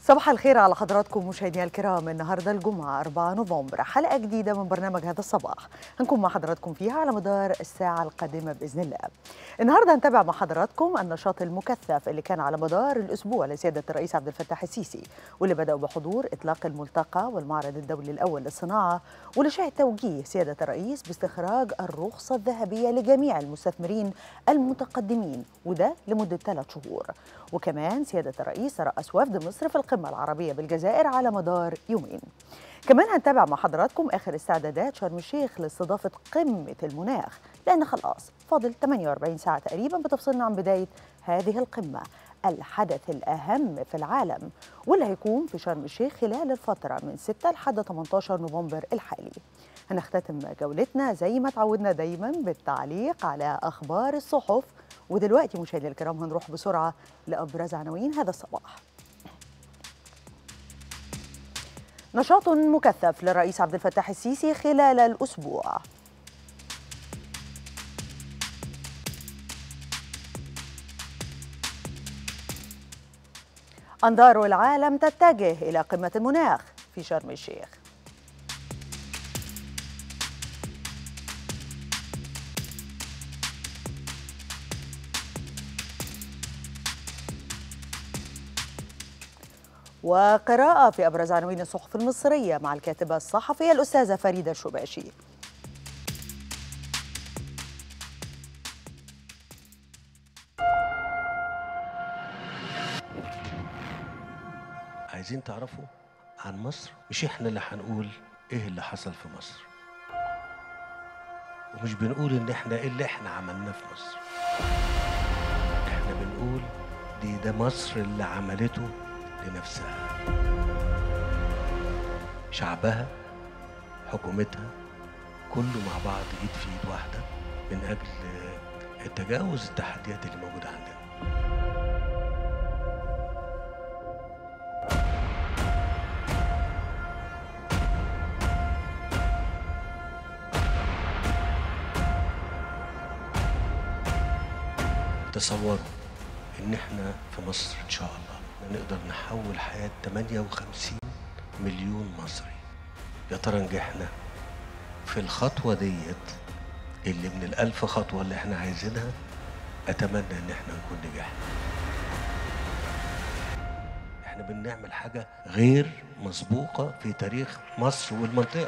صباح الخير على حضراتكم مشاهدينا الكرام النهارده الجمعه 4 نوفمبر حلقه جديده من برنامج هذا الصباح هنكون مع حضراتكم فيها على مدار الساعه القادمه باذن الله النهارده هنتابع مع حضراتكم النشاط المكثف اللي كان على مدار الاسبوع لسياده الرئيس عبد الفتاح السيسي واللي بداوا بحضور اطلاق الملتقى والمعرض الدولي الاول للصناعه واللي شهد توجيه سياده الرئيس باستخراج الرخصه الذهبيه لجميع المستثمرين المتقدمين وده لمده ثلاث شهور وكمان سياده الرئيس رأس وفد مصر في القمه العربيه بالجزائر على مدار يومين كمان هنتابع مع حضراتكم اخر استعدادات شرم الشيخ لاستضافه قمه المناخ لان خلاص فاضل 48 ساعه تقريبا بتفصلنا عن بدايه هذه القمه الحدث الاهم في العالم واللي هيكون في شرم الشيخ خلال الفتره من 6 لحد 18 نوفمبر الحالي هنختتم جولتنا زي ما تعودنا دايما بالتعليق على اخبار الصحف ودلوقتي مشاهدينا الكرام هنروح بسرعه لابرز عناوين هذا الصباح نشاط مكثف للرئيس عبد الفتاح السيسي خلال الأسبوع أنظار العالم تتجه إلى قمة المناخ في شرم الشيخ وقراءة في أبرز عناوين الصحف المصرية مع الكاتبة الصحفية الأستاذة فريدة الشباشي عايزين تعرفوا عن مصر مش احنا اللي هنقول ايه اللي حصل في مصر ومش بنقول ان احنا ايه اللي احنا عملناه في مصر احنا بنقول دي ده مصر اللي عملته لنفسها شعبها حكومتها كله مع بعض ايد في ايد واحده من اجل التجاوز التحديات اللي موجوده عندنا تصوروا ان احنا في مصر ان شاء الله نقدر نحول حياة 58 مليون مصري يا ترى نجحنا في الخطوة ديت اللي من الألف خطوة اللي احنا عايزينها أتمنى إن احنا نكون نجحنا احنا بنعمل حاجة غير مسبوقة في تاريخ مصر والمنطقة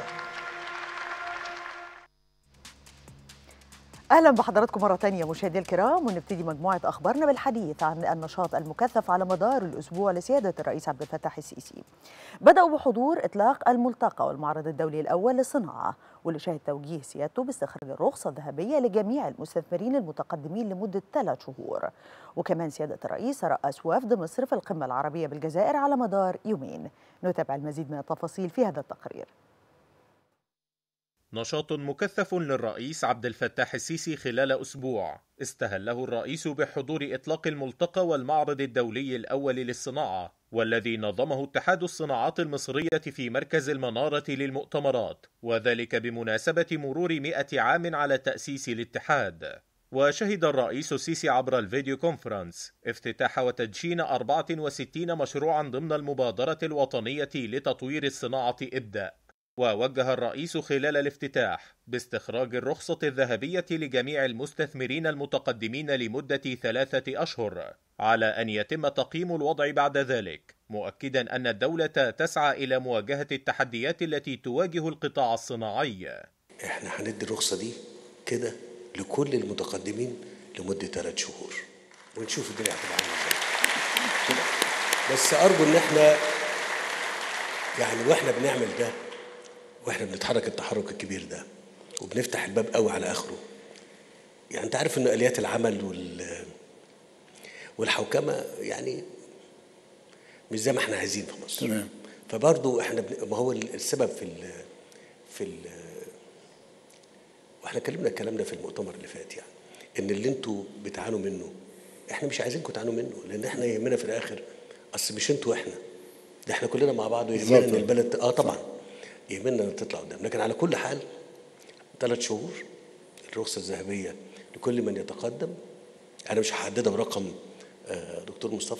اهلا بحضراتكم مره تانية مشاهدينا الكرام ونبتدي مجموعه اخبارنا بالحديث عن النشاط المكثف على مدار الاسبوع لسياده الرئيس عبد الفتاح السيسي. بداوا بحضور اطلاق الملتقى والمعرض الدولي الاول للصناعه واللي شهد توجيه سيادته باستخراج الرخصه الذهبيه لجميع المستثمرين المتقدمين لمده ثلاث شهور. وكمان سياده الرئيس رأس وفد مصر في القمه العربيه بالجزائر على مدار يومين. نتابع المزيد من التفاصيل في هذا التقرير. نشاط مكثف للرئيس عبد الفتاح السيسي خلال أسبوع استهله الرئيس بحضور إطلاق الملتقى والمعرض الدولي الأول للصناعة والذي نظمه اتحاد الصناعات المصرية في مركز المنارة للمؤتمرات وذلك بمناسبة مرور مئة عام على تأسيس الاتحاد وشهد الرئيس السيسي عبر الفيديو كونفرنس افتتاح وتدشين 64 مشروعا ضمن المبادرة الوطنية لتطوير الصناعة إبدأ ووجه الرئيس خلال الافتتاح باستخراج الرخصة الذهبية لجميع المستثمرين المتقدمين لمدة ثلاثة أشهر على أن يتم تقييم الوضع بعد ذلك مؤكدا أن الدولة تسعى إلى مواجهة التحديات التي تواجه القطاع الصناعي احنا هندي الرخصة دي كده لكل المتقدمين لمدة ثلاث شهور ونشوف الدنيا هتبقى عاملة ازاي بس أرجو إن احنا يعني واحنا بنعمل ده واحنا بنتحرك التحرك الكبير ده وبنفتح الباب قوي على اخره يعني انت عارف ان اليات العمل وال والحوكمه يعني مش زي ما احنا عايزين في مصر تمام فبرضه احنا بن... ما هو السبب في ال... في ال... واحنا اتكلمنا الكلام ده في المؤتمر اللي فات يعني ان اللي انتوا بتعانوا منه احنا مش عايزينكم تعانوا منه لان احنا يهمنا في الاخر اصل مش انتوا احنا ده احنا كلنا مع بعض ويهمنا بالظبط. ان البلد اه طبعا يهمنا ان تطلع قدام لكن على كل حال ثلاث شهور الرخصه الذهبيه لكل من يتقدم انا مش هحددها برقم آه، دكتور مصطفى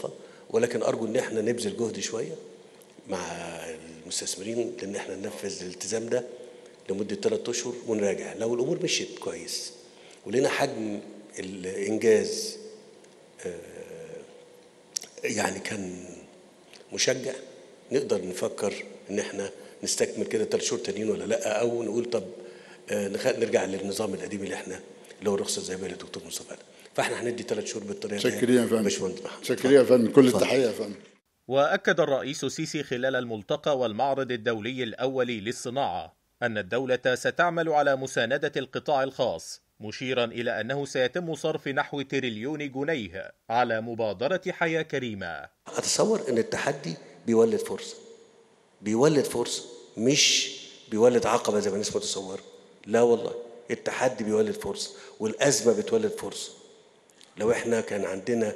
ولكن ارجو ان احنا نبذل جهد شويه مع المستثمرين لان احنا ننفذ الالتزام ده لمده ثلاث اشهر ونراجع لو الامور مشيت كويس ولنا حجم الانجاز آه، يعني كان مشجع نقدر نفكر ان احنا نستكمل كده ثلاث شهور تانيين ولا لا او نقول طب آه، نخ- نرجع للنظام القديم اللي احنا اللي هو الرخصه الذهبيه اللي الدكتور مصطفى قالها فاحنا هندي ثلاث شهور بالطريقه دي. شكرا يا فندم باشمهندس محمد. شكرا يا فندم كل اتفضل. التحيه يا فندم واكد الرئيس السيسي خلال الملتقى والمعرض الدولي الاول للصناعه ان الدوله ستعمل على مسانده القطاع الخاص مشيرا الى انه سيتم صرف نحو تريليون جنيه على مبادره حياه كريمه اتصور ان التحدي بيولد فرصه بيولد فرصه مش بيولد عقبه زي ما الناس متصوره لا والله التحدي بيولد فرصه والازمه بتولد فرصه لو احنا كان عندنا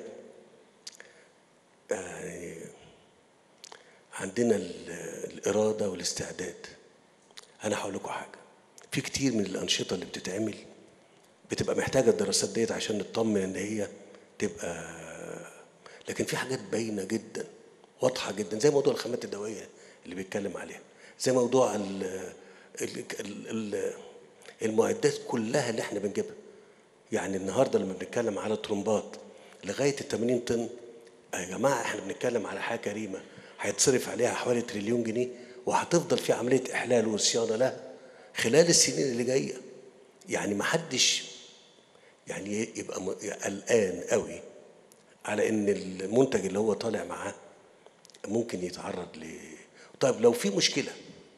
يعني عندنا ال- الاراده والاستعداد انا هقول لكم حاجه في كتير من الانشطه اللي بتتعمل بتبقى محتاجه الدراسات ديت عشان نطمن ان هي تبقى لكن في حاجات باينه جدا واضحه جدا زي موضوع الخامات الدوائيه اللي بيتكلم عليها زي موضوع ال ال ال المعدات كلها اللي احنا بنجيبها يعني النهارده لما بنتكلم على ترومبات لغايه ال 80 طن يا جماعه احنا بنتكلم على حاجه كريمه هيتصرف عليها حوالي تريليون جنيه وهتفضل في عمليه احلال وصيانه لها خلال السنين اللي جايه يعني ما حدش يعني يبقى م- قلقان قوي على ان المنتج اللي هو طالع معاه ممكن يتعرض ل طيب لو في مشكله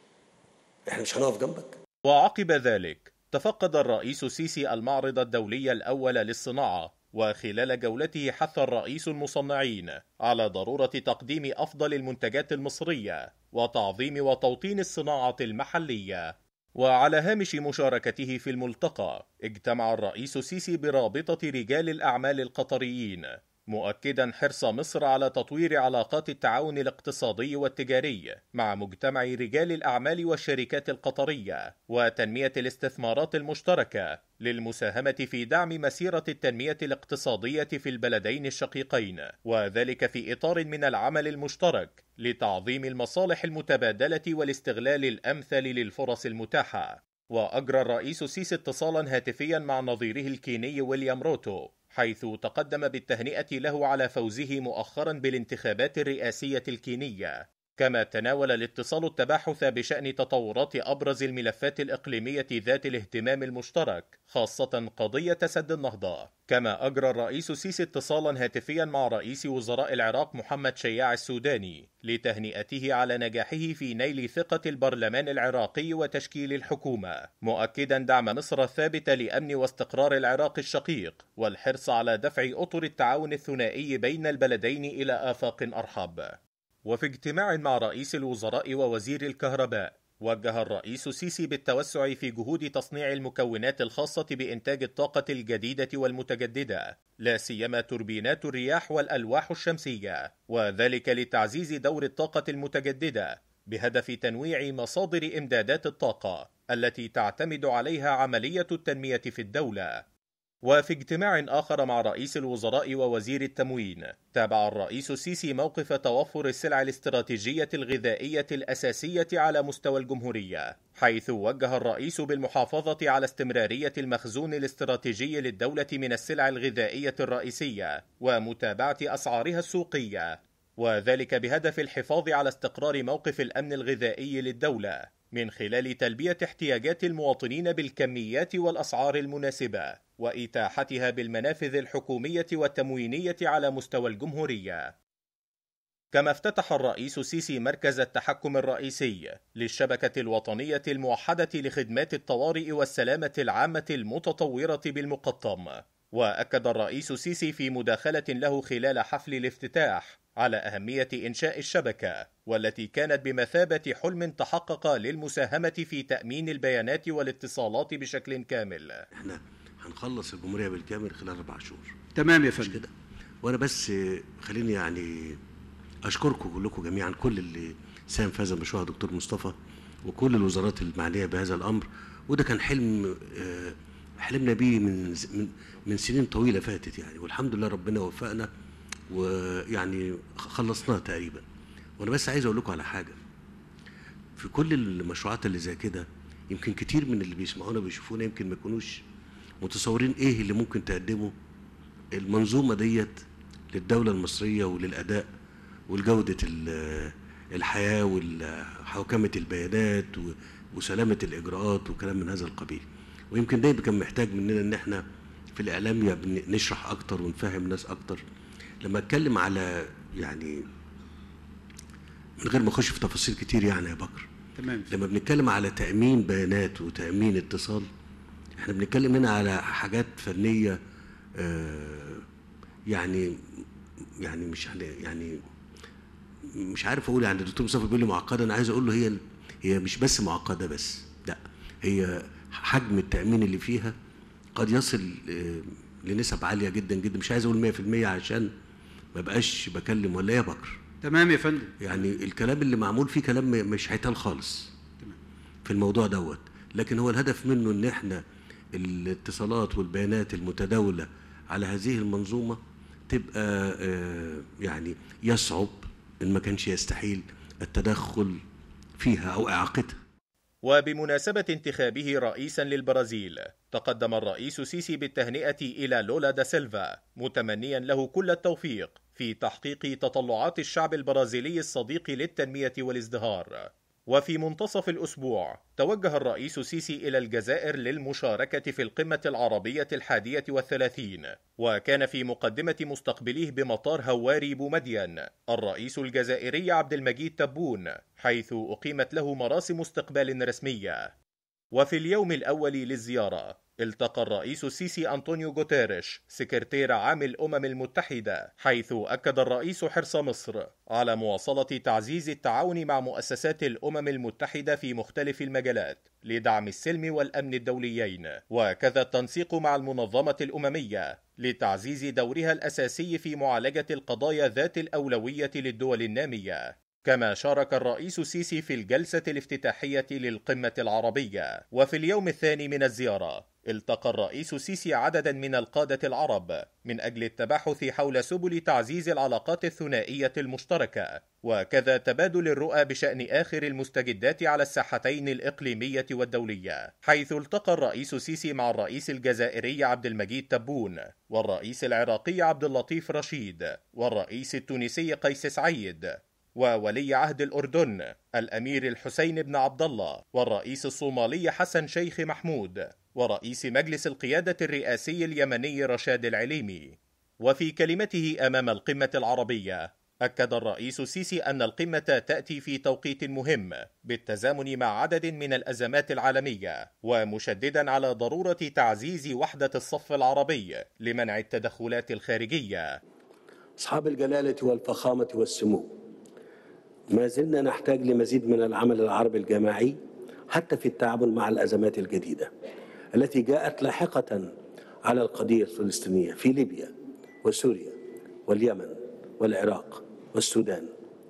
احنا مش هنقف جنبك وعقب ذلك تفقد الرئيس السيسي المعرض الدولي الأول للصناعة وخلال جولته حث الرئيس المصنعين على ضرورة تقديم أفضل المنتجات المصرية وتعظيم وتوطين الصناعة المحلية وعلى هامش مشاركته في الملتقى اجتمع الرئيس السيسي برابطة رجال الأعمال القطريين مؤكدا حرص مصر على تطوير علاقات التعاون الاقتصادي والتجاري مع مجتمع رجال الاعمال والشركات القطريه وتنميه الاستثمارات المشتركه للمساهمه في دعم مسيره التنميه الاقتصاديه في البلدين الشقيقين وذلك في اطار من العمل المشترك لتعظيم المصالح المتبادله والاستغلال الامثل للفرص المتاحه واجرى الرئيس السيسي اتصالا هاتفيا مع نظيره الكيني ويليام روتو حيث تقدم بالتهنئة له على فوزه مؤخرا بالانتخابات الرئاسية الكينية كما تناول الاتصال التباحث بشأن تطورات أبرز الملفات الإقليمية ذات الاهتمام المشترك خاصة قضية سد النهضة كما أجرى الرئيس السيسي اتصالا هاتفيا مع رئيس وزراء العراق محمد شياع السوداني لتهنئته على نجاحه في نيل ثقة البرلمان العراقي وتشكيل الحكومة مؤكدا دعم مصر الثابت لأمن واستقرار العراق الشقيق والحرص على دفع أطر التعاون الثنائي بين البلدين إلى آفاق أرحب وفي اجتماع مع رئيس الوزراء ووزير الكهرباء وجه الرئيس السيسي بالتوسع في جهود تصنيع المكونات الخاصة بإنتاج الطاقة الجديدة والمتجددة، لا سيما توربينات الرياح والألواح الشمسية، وذلك لتعزيز دور الطاقة المتجددة بهدف تنويع مصادر إمدادات الطاقة التي تعتمد عليها عملية التنمية في الدولة. وفي اجتماع آخر مع رئيس الوزراء ووزير التموين تابع الرئيس السيسي موقف توفر السلع الاستراتيجية الغذائية الأساسية على مستوى الجمهورية حيث وجه الرئيس بالمحافظة على استمرارية المخزون الاستراتيجي للدولة من السلع الغذائية الرئيسية ومتابعة أسعارها السوقية وذلك بهدف الحفاظ على استقرار موقف الأمن الغذائي للدولة من خلال تلبية احتياجات المواطنين بالكميات والأسعار المناسبة وإتاحتها بالمنافذ الحكومية والتموينية على مستوى الجمهورية. كما افتتح الرئيس السيسي مركز التحكم الرئيسي للشبكة الوطنية الموحدة لخدمات الطوارئ والسلامة العامة المتطورة بالمقطم. وأكد الرئيس السيسي في مداخلة له خلال حفل الافتتاح على أهمية إنشاء الشبكة والتي كانت بمثابة حلم تحقق للمساهمة في تأمين البيانات والاتصالات بشكل كامل. احنا هنخلص الجمهوريه بالكامل خلال اربع شهور تمام يا مش فندم كده وانا بس خليني يعني اشكركم كلكم جميعا كل اللي ساهم في هذا المشروع يا دكتور مصطفى وكل الوزارات المعنيه بهذا الامر وده كان حلم آه، حلمنا بيه من من من سنين طويله فاتت يعني والحمد لله ربنا وفقنا ويعني خلصناه تقريبا وانا بس عايز اقول لكم على حاجه في كل المشروعات اللي زي كده يمكن كتير من اللي بيسمعونا بيشوفونا يمكن ما يكونوش متصورين ايه اللي ممكن تقدمه المنظومه ديت للدوله المصريه وللاداء ولجوده ال- الحياه وحوكمه البيانات و- وسلامه الاجراءات وكلام من هذا القبيل ويمكن ده كان محتاج مننا ان احنا في الاعلام يا بن- نشرح اكتر ونفهم الناس اكتر لما اتكلم على يعني من غير ما اخش في تفاصيل كتير يعني يا بكر تمام لما بنتكلم على تأمين بيانات وتأمين اتصال احنا بنتكلم هنا على حاجات فنية آه، يعني يعني مش يعني يعني مش عارف اقول يعني الدكتور مصطفى بيقول لي معقده انا عايز اقول له هي هي مش بس معقده بس لا هي حجم التامين اللي فيها قد يصل آه، لنسب عاليه جدا جدا مش عايز اقول 100% عشان ما بقاش بكلم ولا إيه يا بكر تمام يا فندم يعني الكلام اللي معمول فيه كلام م- مش هيتقال خالص في الموضوع دوت لكن هو الهدف منه ان احنا الاتصالات والبيانات المتداوله على هذه المنظومه تبقى آه، يعني يصعب ان ما كانش يستحيل التدخل فيها او اعاقتها وبمناسبة انتخابه رئيسا للبرازيل تقدم الرئيس سيسي بالتهنئة إلى لولا دا سيلفا متمنيا له كل التوفيق في تحقيق تطلعات الشعب البرازيلي الصديق للتنمية والازدهار وفي منتصف الأسبوع توجه الرئيس سيسي إلى الجزائر للمشاركة في القمة العربية الحادية والثلاثين وكان في مقدمة مستقبليه بمطار هواري بومدين الرئيس الجزائري عبد المجيد تبون حيث أقيمت له مراسم استقبال رسمية وفي اليوم الأول للزيارة التقى الرئيس السيسي أنطونيو غوتيريش سكرتير عام الأمم المتحدة حيث أكد الرئيس حرص مصر على مواصلة تعزيز التعاون مع مؤسسات الأمم المتحدة في مختلف المجالات لدعم السلم والأمن الدوليين وكذا التنسيق مع المنظمة الأممية لتعزيز دورها الأساسي في معالجة القضايا ذات الأولوية للدول النامية كما شارك الرئيس السيسي في الجلسة الافتتاحية للقمة العربية وفي اليوم الثاني من الزيارة التقى الرئيس السيسي عددا من القادة العرب من أجل التباحث حول سبل تعزيز العلاقات الثنائية المشتركة وكذا تبادل الرؤى بشأن آخر المستجدات على الساحتين الإقليمية والدولية حيث التقى الرئيس السيسي مع الرئيس الجزائري عبد المجيد تبون والرئيس العراقي عبد اللطيف رشيد والرئيس التونسي قيس سعيد وولي عهد الأردن الأمير الحسين بن عبد الله والرئيس الصومالي حسن شيخ محمود ورئيس مجلس القيادة الرئاسي اليمني رشاد العليمي وفي كلمته أمام القمة العربية أكد الرئيس السيسي أن القمة تأتي في توقيت مهم بالتزامن مع عدد من الأزمات العالمية ومشددا على ضرورة تعزيز وحدة الصف العربي لمنع التدخلات الخارجية أصحاب الجلالة والفخامة والسمو ما زلنا نحتاج لمزيد من العمل العربي الجماعي حتى في التعامل مع الأزمات الجديدة التي جاءت لاحقة على القضية الفلسطينية في ليبيا وسوريا واليمن والعراق والسودان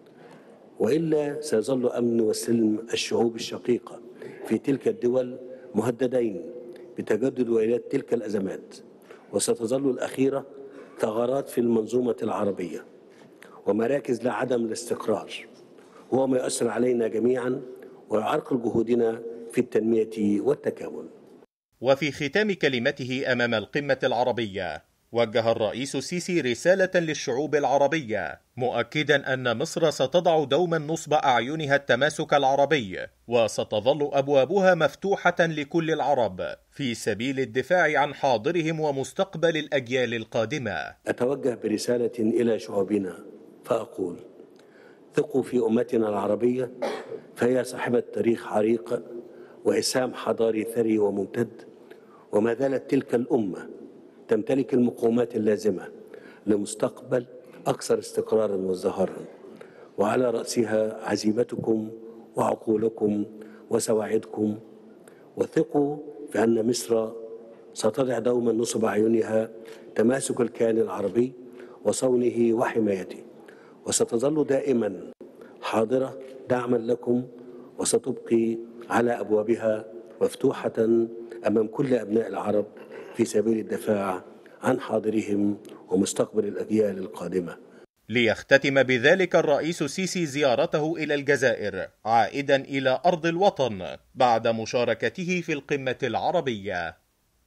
وإلا سيظل أمن وسلم الشعوب الشقيقة في تلك الدول مهددين بتجدد ويلات تلك الأزمات وستظل الأخيرة ثغرات في المنظومة العربية ومراكز لعدم الاستقرار هو ما يؤثر علينا جميعا ويعرقل جهودنا في التنمية والتكامل وفي ختام كلمته امام القمه العربيه وجه الرئيس السيسي رساله للشعوب العربيه مؤكدا ان مصر ستضع دوما نصب اعينها التماسك العربي وستظل ابوابها مفتوحه لكل العرب في سبيل الدفاع عن حاضرهم ومستقبل الاجيال القادمه أتوجه برسالة إلى شعوبنا فأقول ثقوا في أمتنا العربية فهي صاحبة تاريخ عريق وإسهام حضاري ثري وممتد وما زالت تلك الأمة تمتلك المقومات اللازمة لمستقبل أكثر استقرارا وازدهارا وعلى رأسها عزيمتكم وعقولكم وسواعدكم وثقوا في أن مصر ستضع دوما نصب أعينها تماسك الكيان العربي وصونه وحمايته وستظل دائما حاضرة دعما لكم وستبقي على أبوابها مفتوحة أمام كل أبناء العرب في سبيل الدفاع عن حاضرهم ومستقبل الأجيال القادمة ليختتم بذلك الرئيس السيسي زيارته إلى الجزائر عائدا إلى أرض الوطن بعد مشاركته في القمة العربية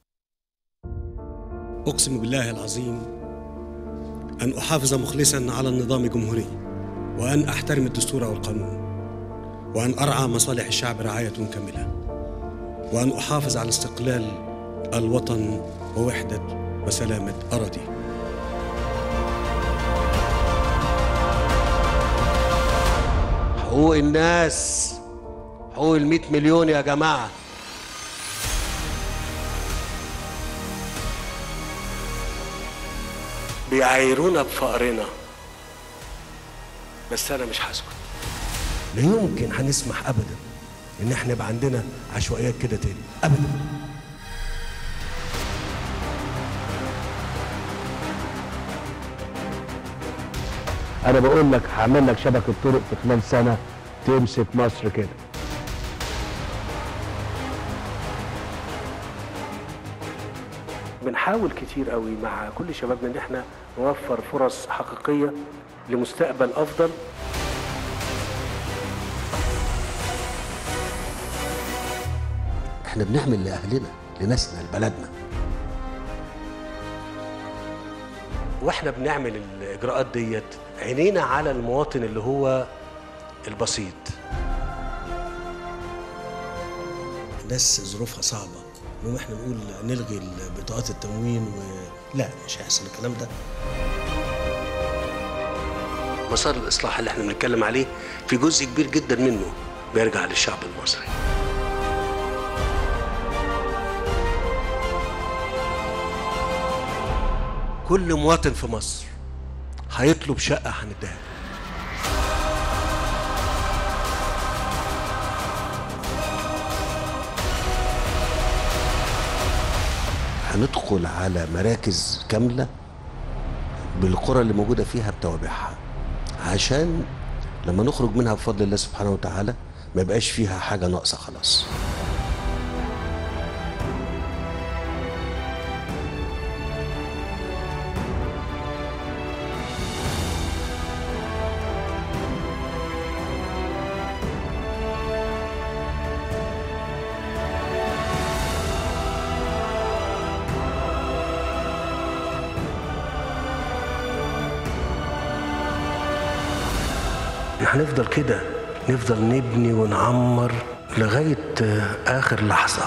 أقسم بالله العظيم أن أحافظ مخلصا على النظام الجمهوري وأن أحترم الدستور والقانون وأن أرعى مصالح الشعب رعاية كاملة وأن أحافظ على استقلال الوطن ووحدة وسلامة أراضيه حقوق الناس حقوق المئة مليون يا جماعة بيعايرونا بفقرنا بس أنا مش هسكت لا يمكن هنسمح أبدا إن احنا يبقى عندنا عشوائيات كده تاني أبدا انا بقول لك هعمل لك شبكه طرق في خلال سنه تمسك مصر كده بنحاول كتير قوي مع كل شبابنا ان احنا نوفر فرص حقيقيه لمستقبل افضل احنا بنعمل لاهلنا لناسنا لبلدنا واحنا بنعمل الاجراءات ديت عينينا على المواطن اللي هو البسيط ناس ظروفها صعبه انهم احنا نقول نلغي بطاقات التموين و... لا مش هيحصل الكلام ده مسار الاصلاح اللي احنا بنتكلم عليه في جزء كبير جدا منه بيرجع للشعب المصري كل مواطن في مصر هيطلب شقه هنديها له. هندخل على مراكز كاملة بالقرى اللي موجودة فيها بتوابعها عشان لما نخرج منها بفضل الله سبحانه وتعالى ما يبقاش فيها حاجة ناقصة خلاص هنفضل كده نفضل نبني ونعمر لغاية آخر لحظة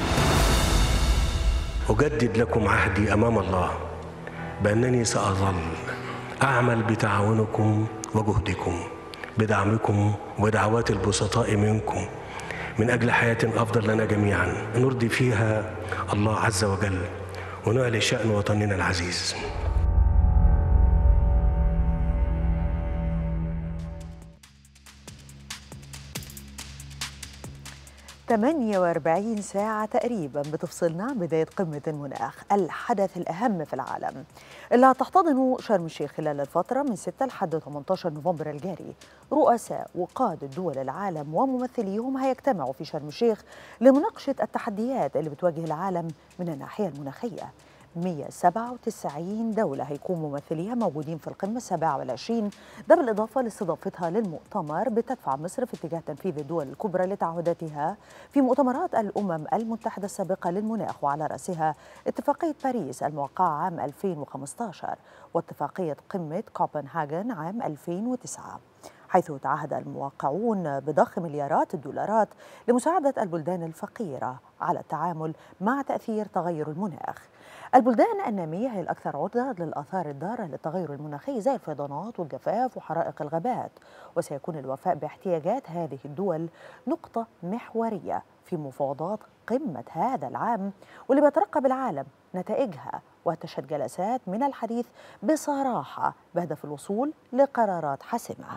أجدد لكم عهدي أمام الله بأنني سأظل أعمل بتعاونكم وجهدكم بدعمكم ودعوات البسطاء منكم من أجل حياة أفضل لنا جميعا نرضي فيها الله عز وجل ونعلي شأن وطننا العزيز 48 ساعة تقريبا بتفصلنا عن بداية قمة المناخ الحدث الأهم في العالم اللي هتحتضنه شرم الشيخ خلال الفترة من 6 لحد 18 نوفمبر الجاري رؤساء وقادة دول العالم وممثليهم هيجتمعوا في شرم الشيخ لمناقشة التحديات اللي بتواجه العالم من الناحية المناخية 197 دولة هيكون ممثليها موجودين في القمة 27 ده بالإضافة لاستضافتها للمؤتمر بتدفع مصر في اتجاه تنفيذ الدول الكبرى لتعهداتها في مؤتمرات الأمم المتحدة السابقة للمناخ وعلى رأسها اتفاقية باريس الموقعة عام 2015 واتفاقية قمة كوبنهاجن عام 2009 حيث تعهد الموقعون بضخ مليارات الدولارات لمساعدة البلدان الفقيرة على التعامل مع تأثير تغير المناخ البلدان النامية هي الأكثر عرضة للآثار الضارة للتغير المناخي زي الفيضانات والجفاف وحرائق الغابات وسيكون الوفاء باحتياجات هذه الدول نقطة محورية في مفاوضات قمة هذا العام واللي بيترقب العالم نتائجها وتشهد جلسات من الحديث بصراحة بهدف الوصول لقرارات حاسمة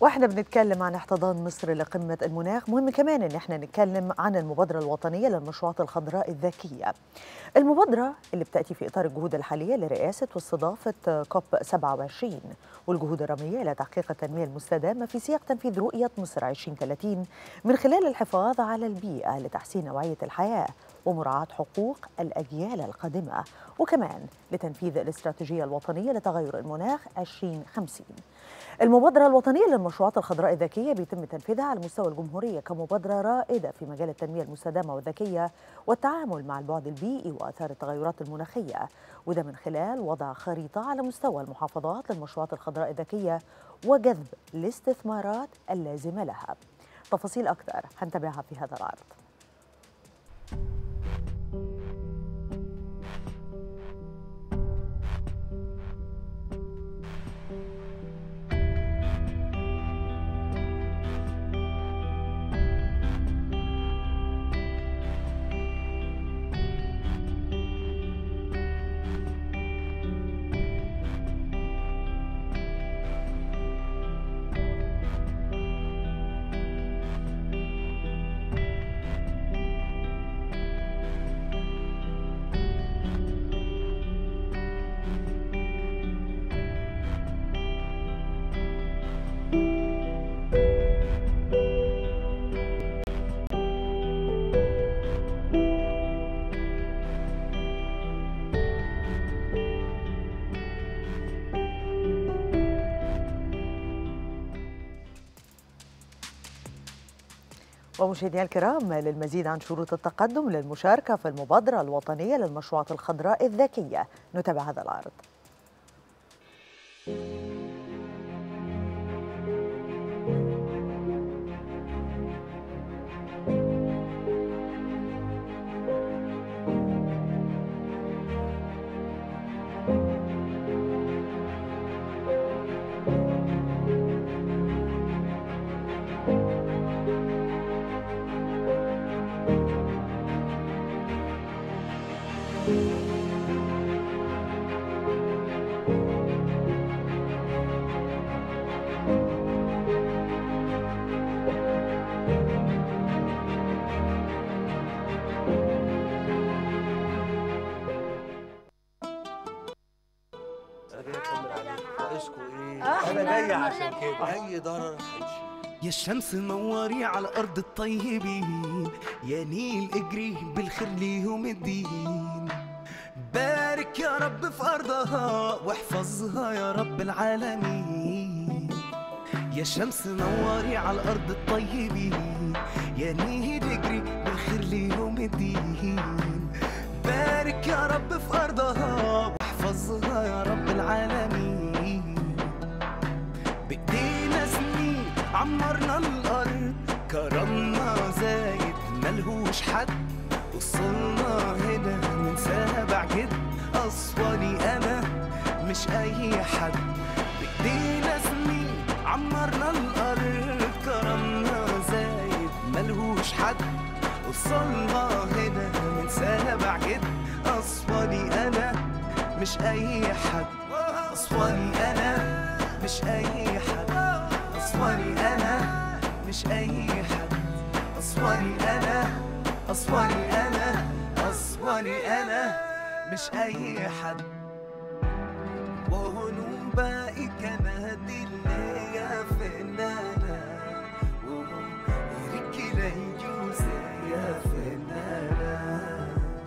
واحنا بنتكلم عن احتضان مصر لقمة المناخ مهم كمان ان احنا نتكلم عن المبادرة الوطنية للمشروعات الخضراء الذكية المبادرة اللي بتأتي في إطار الجهود الحالية لرئاسة واستضافة كوب 27 والجهود الرمية لتحقيق التنمية المستدامة في سياق تنفيذ رؤية مصر 2030 من خلال الحفاظ على البيئة لتحسين نوعية الحياة ومراعاة حقوق الأجيال القادمة وكمان لتنفيذ الاستراتيجية الوطنية لتغير المناخ 2050 المبادرة الوطنية للمشروعات الخضراء الذكية بيتم تنفيذها على مستوى الجمهورية كمبادرة رائدة في مجال التنمية المستدامة والذكية والتعامل مع البعد البيئي وآثار التغيرات المناخية وده من خلال وضع خريطة على مستوى المحافظات للمشروعات الخضراء الذكية وجذب الاستثمارات اللازمة لها تفاصيل أكثر هنتابعها في هذا العرض ومشاهدينا الكرام للمزيد عن شروط التقدم للمشاركة في المبادرة الوطنية للمشروعات الخضراء الذكية نتابع هذا العرض انا جاي عشان كده اي ضرر هيشيل يا الشمس نوري على أرض الطيبين يا نيل اجري بالخير ليهم الدين بارك يا رب في أرضها واحفظها يا رب العالمين يا شمس نوري على الأرض الطيبين يا نيل اجري بالخير ليهم الدين بارك يا رب في أرضها واحفظها يا رب العالمين بإيدينا سنين عمرنا الأرض كرمنا زايد ملهوش حد وصلنا هنا من سابع جد أصواني أنا مش أي حد بإيدينا سنين عمرنا الأرض كرمنا زايد ملهوش حد وصلنا هنا من سابع جد أصواني أنا مش أي حد أصواني أنا مش أي حد أصواني أنا مش أي حد أصواني أنا أصواني أنا أصواني أنا مش أي حد وهنو باقي كنادي اللي يا فنانة وريكي ليجوز يا فنانة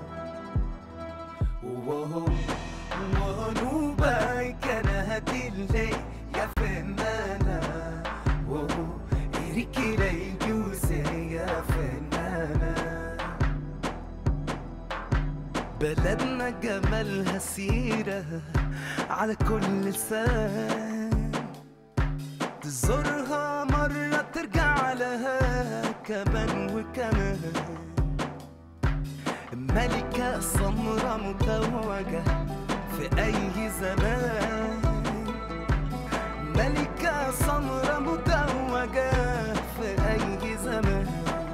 وهو وهنو باقي كنادي اللي يا فنانة وهو ريكي ليجوز يا فنانة بلدنا جمالها سيرة على كل لسان تزورها مرة ترجع لها كمان وكمان ملكة سمرة متوجة في أي زمان ملكة سمرة متوجة في أي زمان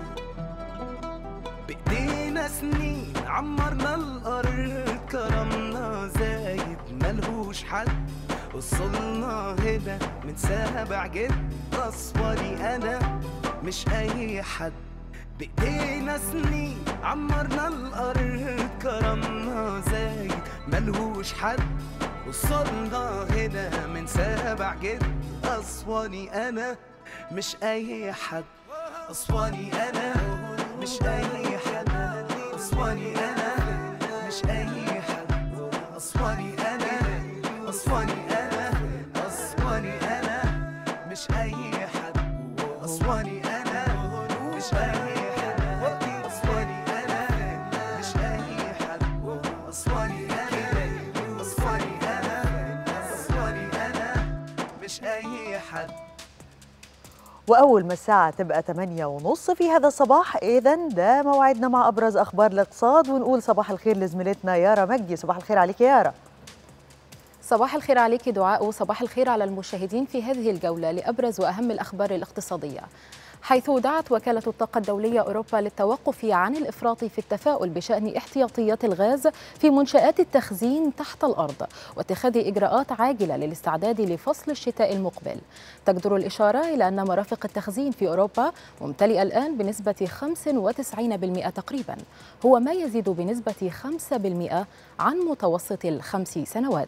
بإيدينا سنين عمرنا الأرض كرمنا زايد ملهوش حد وصلنا هنا من سابع جد أصفري أنا مش أي حد بإيدينا سنين عمرنا الأرض كرمنا زي ملهوش حد وصلنا هنا من سابع جد أصفاني أنا مش أي حد أصفاني أنا مش أي حد أصفاني أنا مش أي حد أصفاني أنا أصفاني أنا أصفاني أنا مش أي حد أصفاني أنا مش أي حد أصفاني أنا مش أي حد أصفاني أنا أصفاني أنا أصفاني أنا مش أي حد وأول ما الساعة تبقى 8 ونص في هذا الصباح إذا ده موعدنا مع أبرز أخبار الاقتصاد ونقول صباح الخير لزميلتنا يارا مجدي صباح الخير عليك يا يارا صباح الخير عليك دعاء وصباح الخير على المشاهدين في هذه الجولة لأبرز وأهم الأخبار الاقتصادية حيث دعت وكالة الطاقة الدولية أوروبا للتوقف عن الإفراط في التفاؤل بشأن احتياطيات الغاز في منشآت التخزين تحت الأرض واتخاذ إجراءات عاجلة للاستعداد لفصل الشتاء المقبل تجدر الإشارة إلى أن مرافق التخزين في أوروبا ممتلئة الآن بنسبة 95% تقريبا هو ما يزيد بنسبة 5% عن متوسط الخمس سنوات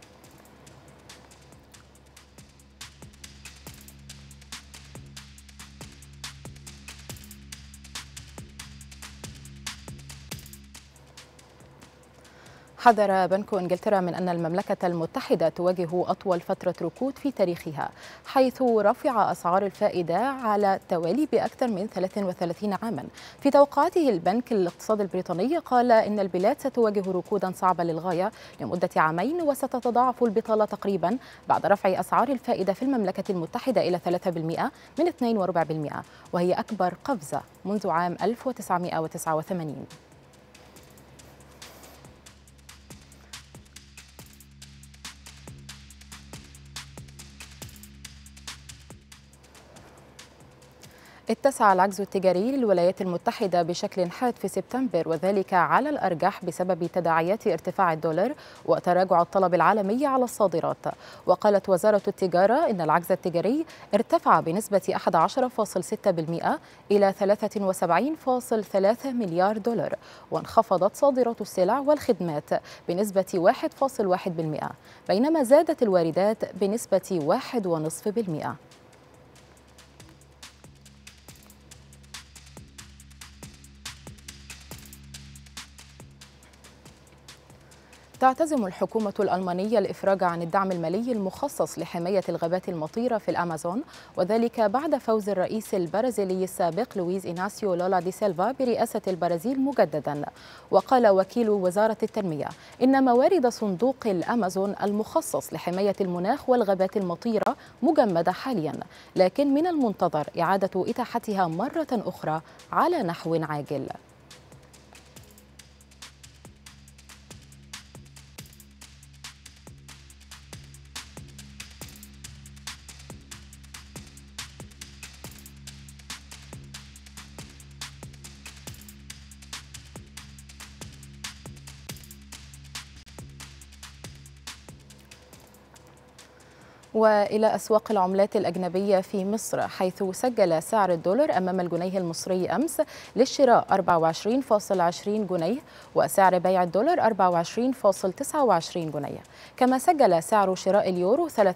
حذر بنك انجلترا من ان المملكه المتحده تواجه اطول فتره ركود في تاريخها حيث رفع اسعار الفائده على التوالي باكثر من 33 عاما في توقعاته البنك الاقتصادي البريطاني قال ان البلاد ستواجه ركودا صعبا للغايه لمده عامين وستتضاعف البطاله تقريبا بعد رفع اسعار الفائده في المملكه المتحده الى 3% من 2.4% وهي اكبر قفزه منذ عام 1989 اتسع العجز التجاري للولايات المتحدة بشكل حاد في سبتمبر وذلك على الأرجح بسبب تداعيات ارتفاع الدولار وتراجع الطلب العالمي على الصادرات وقالت وزارة التجارة إن العجز التجاري ارتفع بنسبة 11.6% إلى 73.3 مليار دولار وانخفضت صادرات السلع والخدمات بنسبة 1.1% بينما زادت الواردات بنسبة 1.5% تعتزم الحكومة الألمانية الإفراج عن الدعم المالي المخصص لحماية الغابات المطيرة في الأمازون وذلك بعد فوز الرئيس البرازيلي السابق لويز إيناسيو لولا دي سيلفا برئاسة البرازيل مجددا وقال وكيل وزارة التنمية إن موارد صندوق الأمازون المخصص لحماية المناخ والغابات المطيرة مجمدة حاليا لكن من المنتظر إعادة إتاحتها مرة أخرى على نحو عاجل والى اسواق العملات الاجنبيه في مصر حيث سجل سعر الدولار امام الجنيه المصري امس للشراء 24.20 جنيه وسعر بيع الدولار 24.29 جنيه كما سجل سعر شراء اليورو 23.58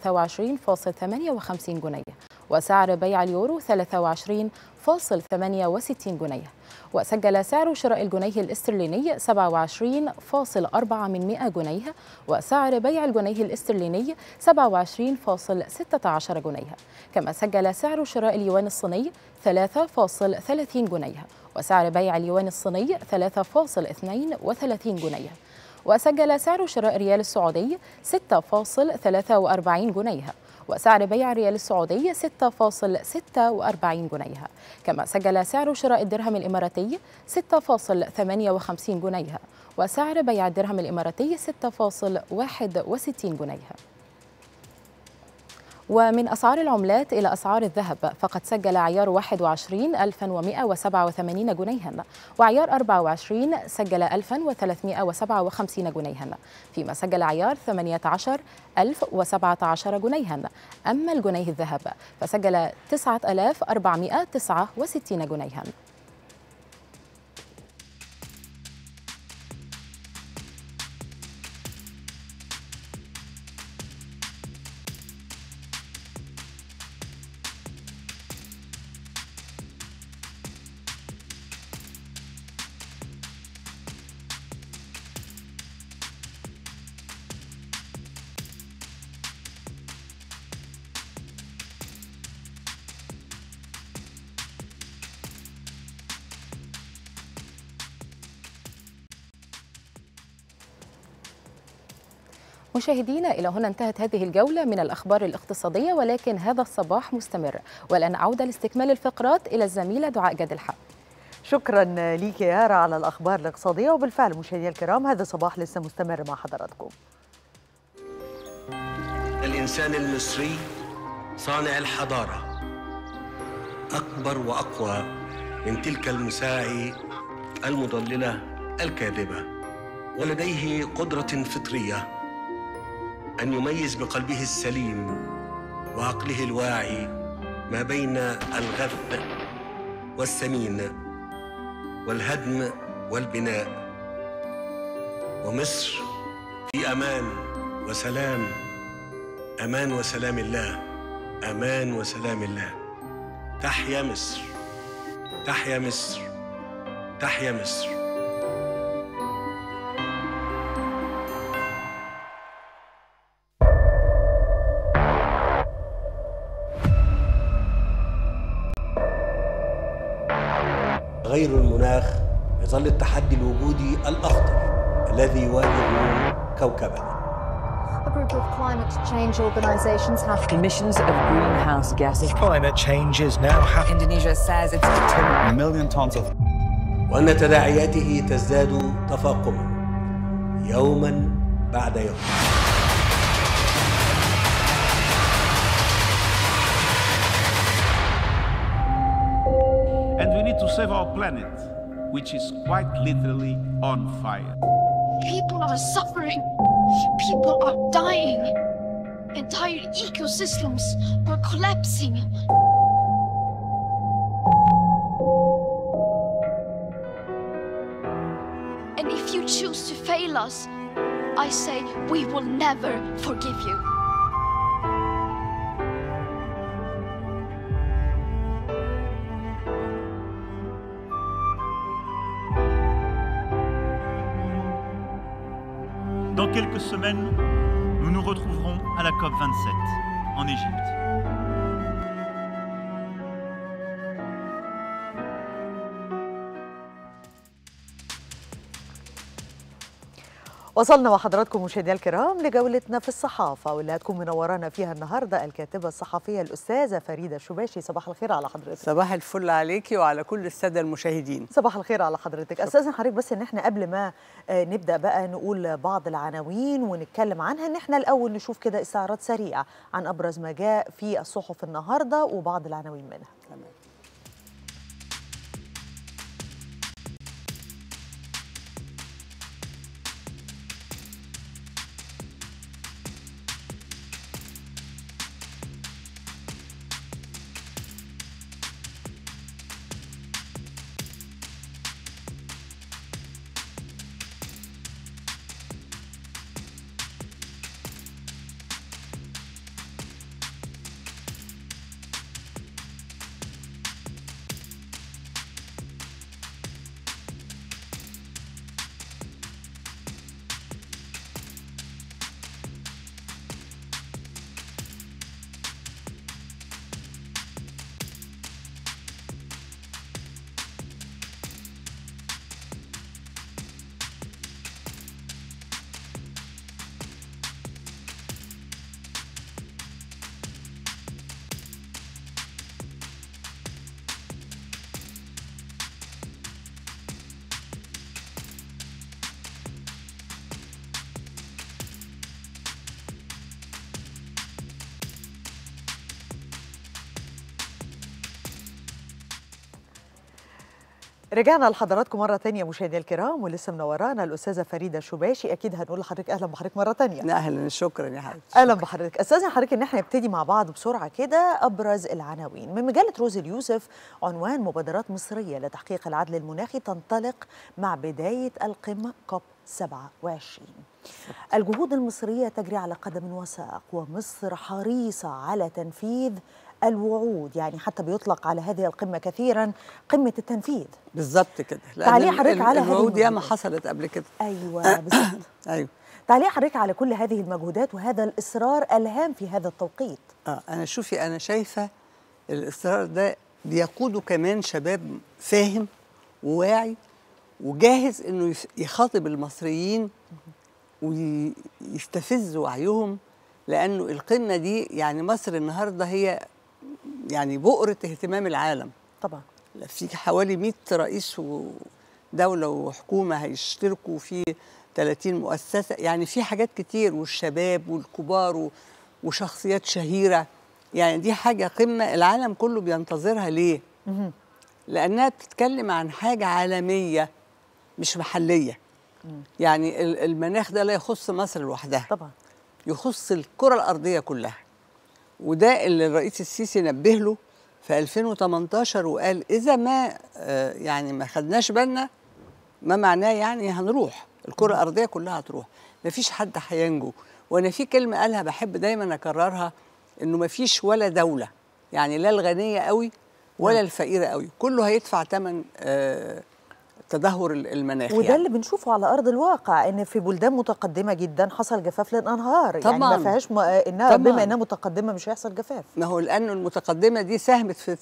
جنيه وسعر بيع اليورو 23.68 جنيه وسجل سعر شراء الجنيه الاسترليني 27.4 من 100 جنيه وسعر بيع الجنيه الاسترليني 27.16 جنيه كما سجل سعر شراء اليوان الصيني 3.30 جنيه وسعر بيع اليوان الصيني 3.32 جنيه وسجل سعر شراء الريال السعودي 6.43 جنيه وسعر بيع الريال السعودي 6.46 جنيه كما سجل سعر شراء الدرهم الإماراتي 6.58 جنيه وسعر بيع الدرهم الإماراتي 6.61 جنيه ومن أسعار العملات إلى أسعار الذهب فقد سجل عيار 21 1187 جنيها وعيار 24 سجل 1357 جنيها فيما سجل عيار 18 1017 جنيها أما الجنيه الذهب فسجل 9469 جنيها مشاهدينا إلى هنا انتهت هذه الجولة من الأخبار الاقتصادية ولكن هذا الصباح مستمر والآن عودة لاستكمال الفقرات إلى الزميلة دعاء جاد الحق شكرا ليك يا يارا على الأخبار الاقتصادية وبالفعل مشاهدينا الكرام هذا الصباح لسه مستمر مع حضراتكم الإنسان المصري صانع الحضارة أكبر وأقوى من تلك المساعي المضللة الكاذبة ولديه قدرة فطرية أن يميز بقلبه السليم وعقله الواعي ما بين الغث والسمين والهدم والبناء ومصر في أمان وسلام أمان وسلام الله أمان وسلام الله تحيا مصر تحيا مصر تحيا مصر غير المناخ يظل التحدي الوجودي الأخطر الذي يواجه كوكبنا A group of climate change organizations have emissions of greenhouse gases. Climate change is now happening. Indonesia says it's 10 million tons of وأن تداعياته تزداد تفاقما يوما بعد يوم And we need to save our planet, which is quite literally on fire. People are suffering. People are dying. Entire ecosystems are collapsing. And if you choose to fail us, I say we will never forgive you. Dans quelques semaines, nous nous retrouverons à la COP27 en Égypte. وصلنا وحضراتكم مشاهدينا الكرام لجولتنا في الصحافة واللي هتكون منورانا فيها النهاردة الكاتبة الصحفية الأستاذة فريدة الشباشي صباح الخير على حضرتك صباح الفل عليكي وعلى كل السادة المشاهدين صباح الخير على حضرتك أستاذن حضرتك بس إن احنا قبل ما آه، نبدأ بقى نقول بعض العناوين ونتكلم عنها إن احنا الأول نشوف كده استعراض سريع عن أبرز ما جاء في الصحف النهاردة وبعض العناوين منها تمام. رجعنا لحضراتكم مرة تانية مشاهدينا الكرام ولسه منورانا الأستاذة فريدة شوباشي أكيد هنقول لحضرتك أهلا بحضرتك مرة تانية اهلا شكرا يا حبيبتي أهلا بحضرتك أستاذنا حضرتك إن احنا نبتدي مع بعض بسرعة كده أبرز العناوين من مجلة روز اليوسف عنوان مبادرات مصرية لتحقيق العدل المناخي تنطلق مع بداية القمة كوب 27 الجهود المصرية تجري على قدم وساق ومصر حريصة على تنفيذ الوعود يعني حتى بيطلق على هذه القمة كثيرا قمة التنفيذ بالظبط كده لأن تعليق ال- حضرتك ال- على هذه الوعود ياما الموضوع. حصلت قبل كده أيوة بالظبط ايوه تعليق حضرتك على كل هذه المجهودات وهذا الإصرار الهام في هذا التوقيت اه انا شوفي انا شايفه الاصرار ده بيقوده كمان شباب فاهم وواعي وجاهز انه يف- يخاطب المصريين ويستفز وعيهم لانه القمه دي يعني مصر النهارده هي يعني بؤره اهتمام العالم طبعا في حوالي 100 رئيس ودوله وحكومه هيشتركوا في 30 مؤسسه يعني في حاجات كتير والشباب والكبار و- وشخصيات شهيره يعني دي حاجه قمه العالم كله بينتظرها ليه؟ لانها بتتكلم عن حاجه عالميه مش محليه يعني ال- المناخ ده لا يخص مصر لوحدها طبعا يخص الكره الارضيه كلها وده اللي الرئيس السيسي نبه له في 2018 وقال اذا ما آه، يعني ما خدناش بالنا ما معناه يعني هنروح الكره الارضيه كلها هتروح مفيش حد هينجو وانا في كلمه قالها بحب دايما اكررها انه مفيش ولا دوله يعني لا الغنيه قوي ولا الفقيره قوي كله هيدفع ثمن تدهور ال- المناخ وده يعني. اللي بنشوفه على ارض الواقع ان في بلدان متقدمه جدا حصل جفاف للانهار يعني طبعاً. ما فيهاش م... انها طبعاً. بما انها متقدمه مش هيحصل جفاف ما هو لانه المتقدمه دي ساهمت في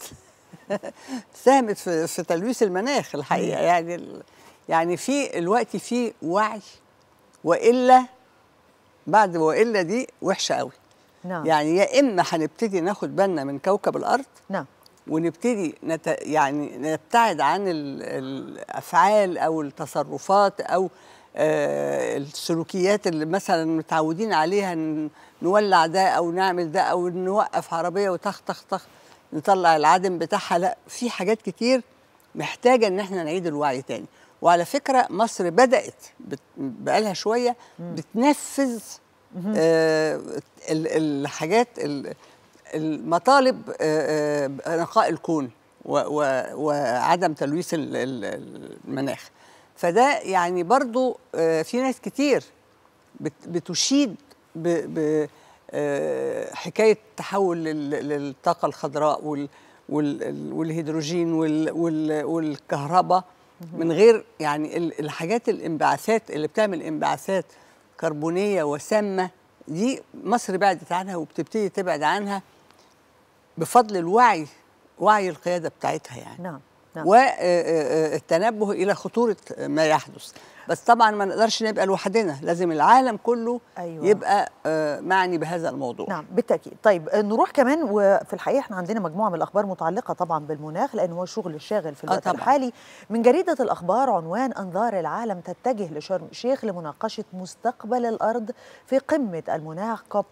ساهمت في, في تلويث المناخ الحقيقه يعني ال- يعني في الوقت في وعي والا بعد والا دي وحشه قوي نعم يعني يا اما هنبتدي ناخد بالنا من كوكب الارض نعم ونبتدي نت... يعني نبتعد عن ال... الافعال او التصرفات او آه السلوكيات اللي مثلا متعودين عليها ن- نولع ده او نعمل ده او نوقف عربيه وتخ تخ تخ نطلع العدم بتاعها لا في حاجات كتير محتاجه ان احنا نعيد الوعي تاني وعلى فكره مصر بدات بت... بقالها شويه بتنفذ آه ال- الحاجات ال- المطالب آه، آه، نقاء الكون و- و- وعدم تلويث ال- ال- المناخ فده يعني برضو آه، في ناس كتير بت- بتشيد ب- ب- آه، حكايه تحول لل- للطاقه الخضراء وال- وال- والهيدروجين وال- وال- والكهرباء من غير يعني ال- الحاجات الانبعاثات اللي بتعمل انبعاثات كربونيه وسامه دي مصر بعدت عنها وبتبتدي تبعد عنها بفضل الوعي وعي القياده بتاعتها يعني نعم نعم والتنبه الى خطوره ما يحدث بس طبعا ما نقدرش نبقى لوحدنا لازم العالم كله أيوة. يبقى آه، معني بهذا الموضوع نعم بالتاكيد طيب آه، نروح كمان وفي الحقيقه احنا عندنا مجموعه من الاخبار متعلقه طبعا بالمناخ لان هو الشغل الشاغل في آه الوقت طبعاً. الحالي من جريده الاخبار عنوان انظار العالم تتجه لشرم الشيخ لمناقشه مستقبل الارض في قمه المناخ كوب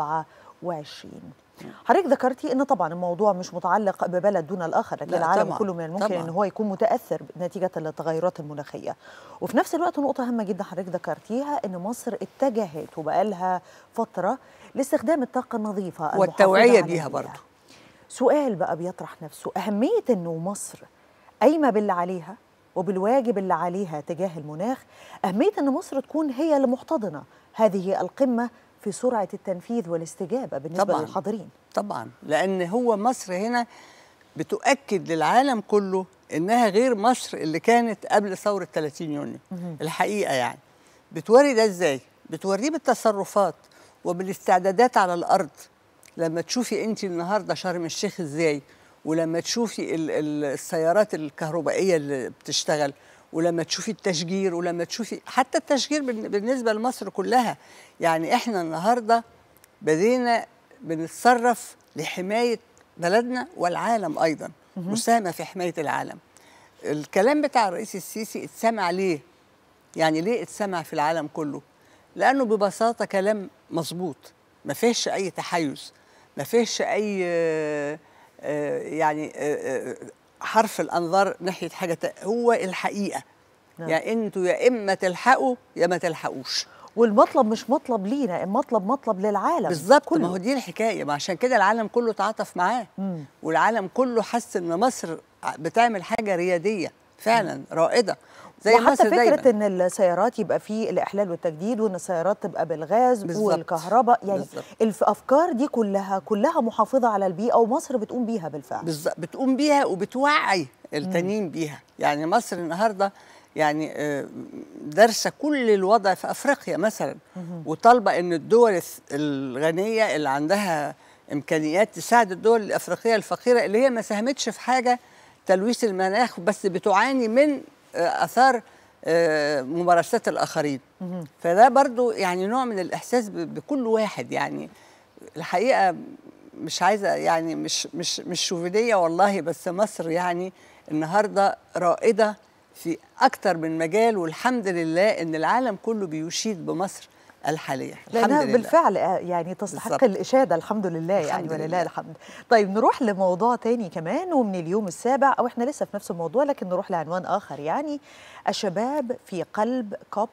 27 حضرتك ذكرتي ان طبعا الموضوع مش متعلق ببلد دون الاخر لكن لا العالم طبعاً، كله من الممكن طبعاً. ان هو يكون متاثر نتيجه التغيرات المناخيه وفي نفس الوقت نقطه هامه جدا حضرتك ذكرتيها ان مصر اتجهت وبقالها فتره لاستخدام الطاقه النظيفه المحافظة والتوعيه على بيها البيئة. برضه سؤال بقى بيطرح نفسه أهمية أنه مصر قايمة باللي عليها وبالواجب اللي عليها تجاه المناخ أهمية أن مصر تكون هي اللي محتضنة هذه القمة في سرعة التنفيذ والاستجابة بالنسبة طبعاً. للحاضرين طبعا لان هو مصر هنا بتؤكد للعالم كله انها غير مصر اللي كانت قبل ثوره 30 يونيو الحقيقه يعني بتوري ده ازاي بتوريه بالتصرفات وبالاستعدادات على الارض لما تشوفي انت النهارده شرم الشيخ ازاي ولما تشوفي ال- ال- السيارات الكهربائيه اللي بتشتغل ولما تشوفي التشجير ولما تشوفي حتى التشجير بالن- بالنسبه لمصر كلها يعني احنا النهارده بدينا بنتصرف لحمايه بلدنا والعالم ايضا مساهمه في حمايه العالم الكلام بتاع الرئيس السيسي اتسمع ليه يعني ليه اتسمع في العالم كله لانه ببساطه كلام مظبوط ما فيهش اي تحيز ما فيهش اي آه، آه، يعني آه، آه، حرف الانظار ناحيه حاجه تا- هو الحقيقه نعم. يعني انتوا يا اما تلحقوا يا ما تلحقوش والمطلب مش مطلب لينا المطلب مطلب للعالم بالظبط كله. ما هو دي الحكايه ما عشان كده العالم كله تعاطف معاه مم. والعالم كله حس ان مصر بتعمل حاجه رياديه فعلا رائده زي وحتى مصر فكره دايما ان السيارات يبقى فيه الاحلال والتجديد وان السيارات تبقى بالغاز بالظبط. والكهرباء يعني بالظبط. الافكار دي كلها كلها محافظه على البيئه ومصر بتقوم بيها بالفعل بالظبط بتقوم بيها وبتوعي التانيين بيها يعني مصر النهارده يعني آه، دارسه كل الوضع في افريقيا مثلا وطالبه ان الدول الث- الغنيه اللي عندها امكانيات تساعد الدول الافريقيه الفقيره اللي هي ما ساهمتش في حاجه تلويث المناخ بس بتعاني من آه، اثار آه، ممارسات الاخرين فده برضو يعني نوع من الاحساس ب- بكل واحد يعني الحقيقه مش عايزه يعني مش مش مش شوفينيه والله بس مصر يعني النهارده رائده في اكتر من مجال والحمد لله ان العالم كله بيشيد بمصر الحاليه الحمد لانها لله بالفعل آه، يعني تستحق بالظبط. الاشاده الحمد لله يعني الحمد ولله لله. الحمد طيب نروح لموضوع تاني كمان ومن اليوم السابع او احنا لسه في نفس الموضوع لكن نروح لعنوان اخر يعني الشباب في قلب كوب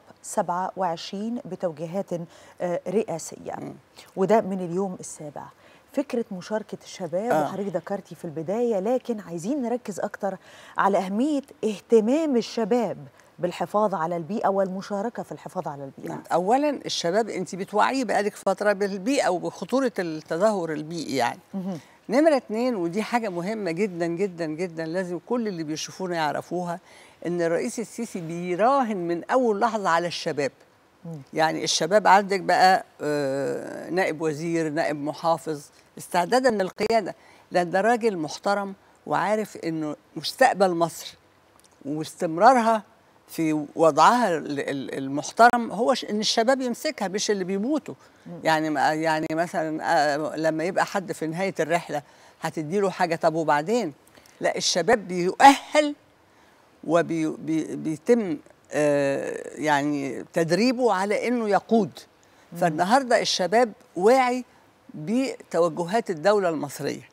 27 بتوجيهات آه، رئاسيه وده من اليوم السابع فكرة مشاركة الشباب آه. وحضرتك ذكرتي في البداية لكن عايزين نركز أكتر على أهمية اهتمام الشباب بالحفاظ على البيئة والمشاركة في الحفاظ على البيئة اولا الشباب انت بتوعيه بقالك فتره بالبيئه وبخطوره التدهور البيئي يعني مهم. نمرة اتنين ودي حاجة مهمة جدا جدا جدا لازم كل اللي بيشوفونا يعرفوها ان الرئيس السيسي بيراهن من اول لحظة على الشباب يعني الشباب عندك بقى آه، نائب وزير نائب محافظ استعدادا للقيادة لان ده راجل محترم وعارف انه مستقبل مصر واستمرارها في وضعها ال- ال- المحترم هو ش- ان الشباب يمسكها مش اللي بيموتوا يعني ما- يعني مثلا آه، لما يبقى حد في نهايه الرحله هتدي له حاجه طب وبعدين لا الشباب بيؤهل وبيتم يعني تدريبه على انه يقود فالنهارده الشباب واعي بتوجهات الدوله المصريه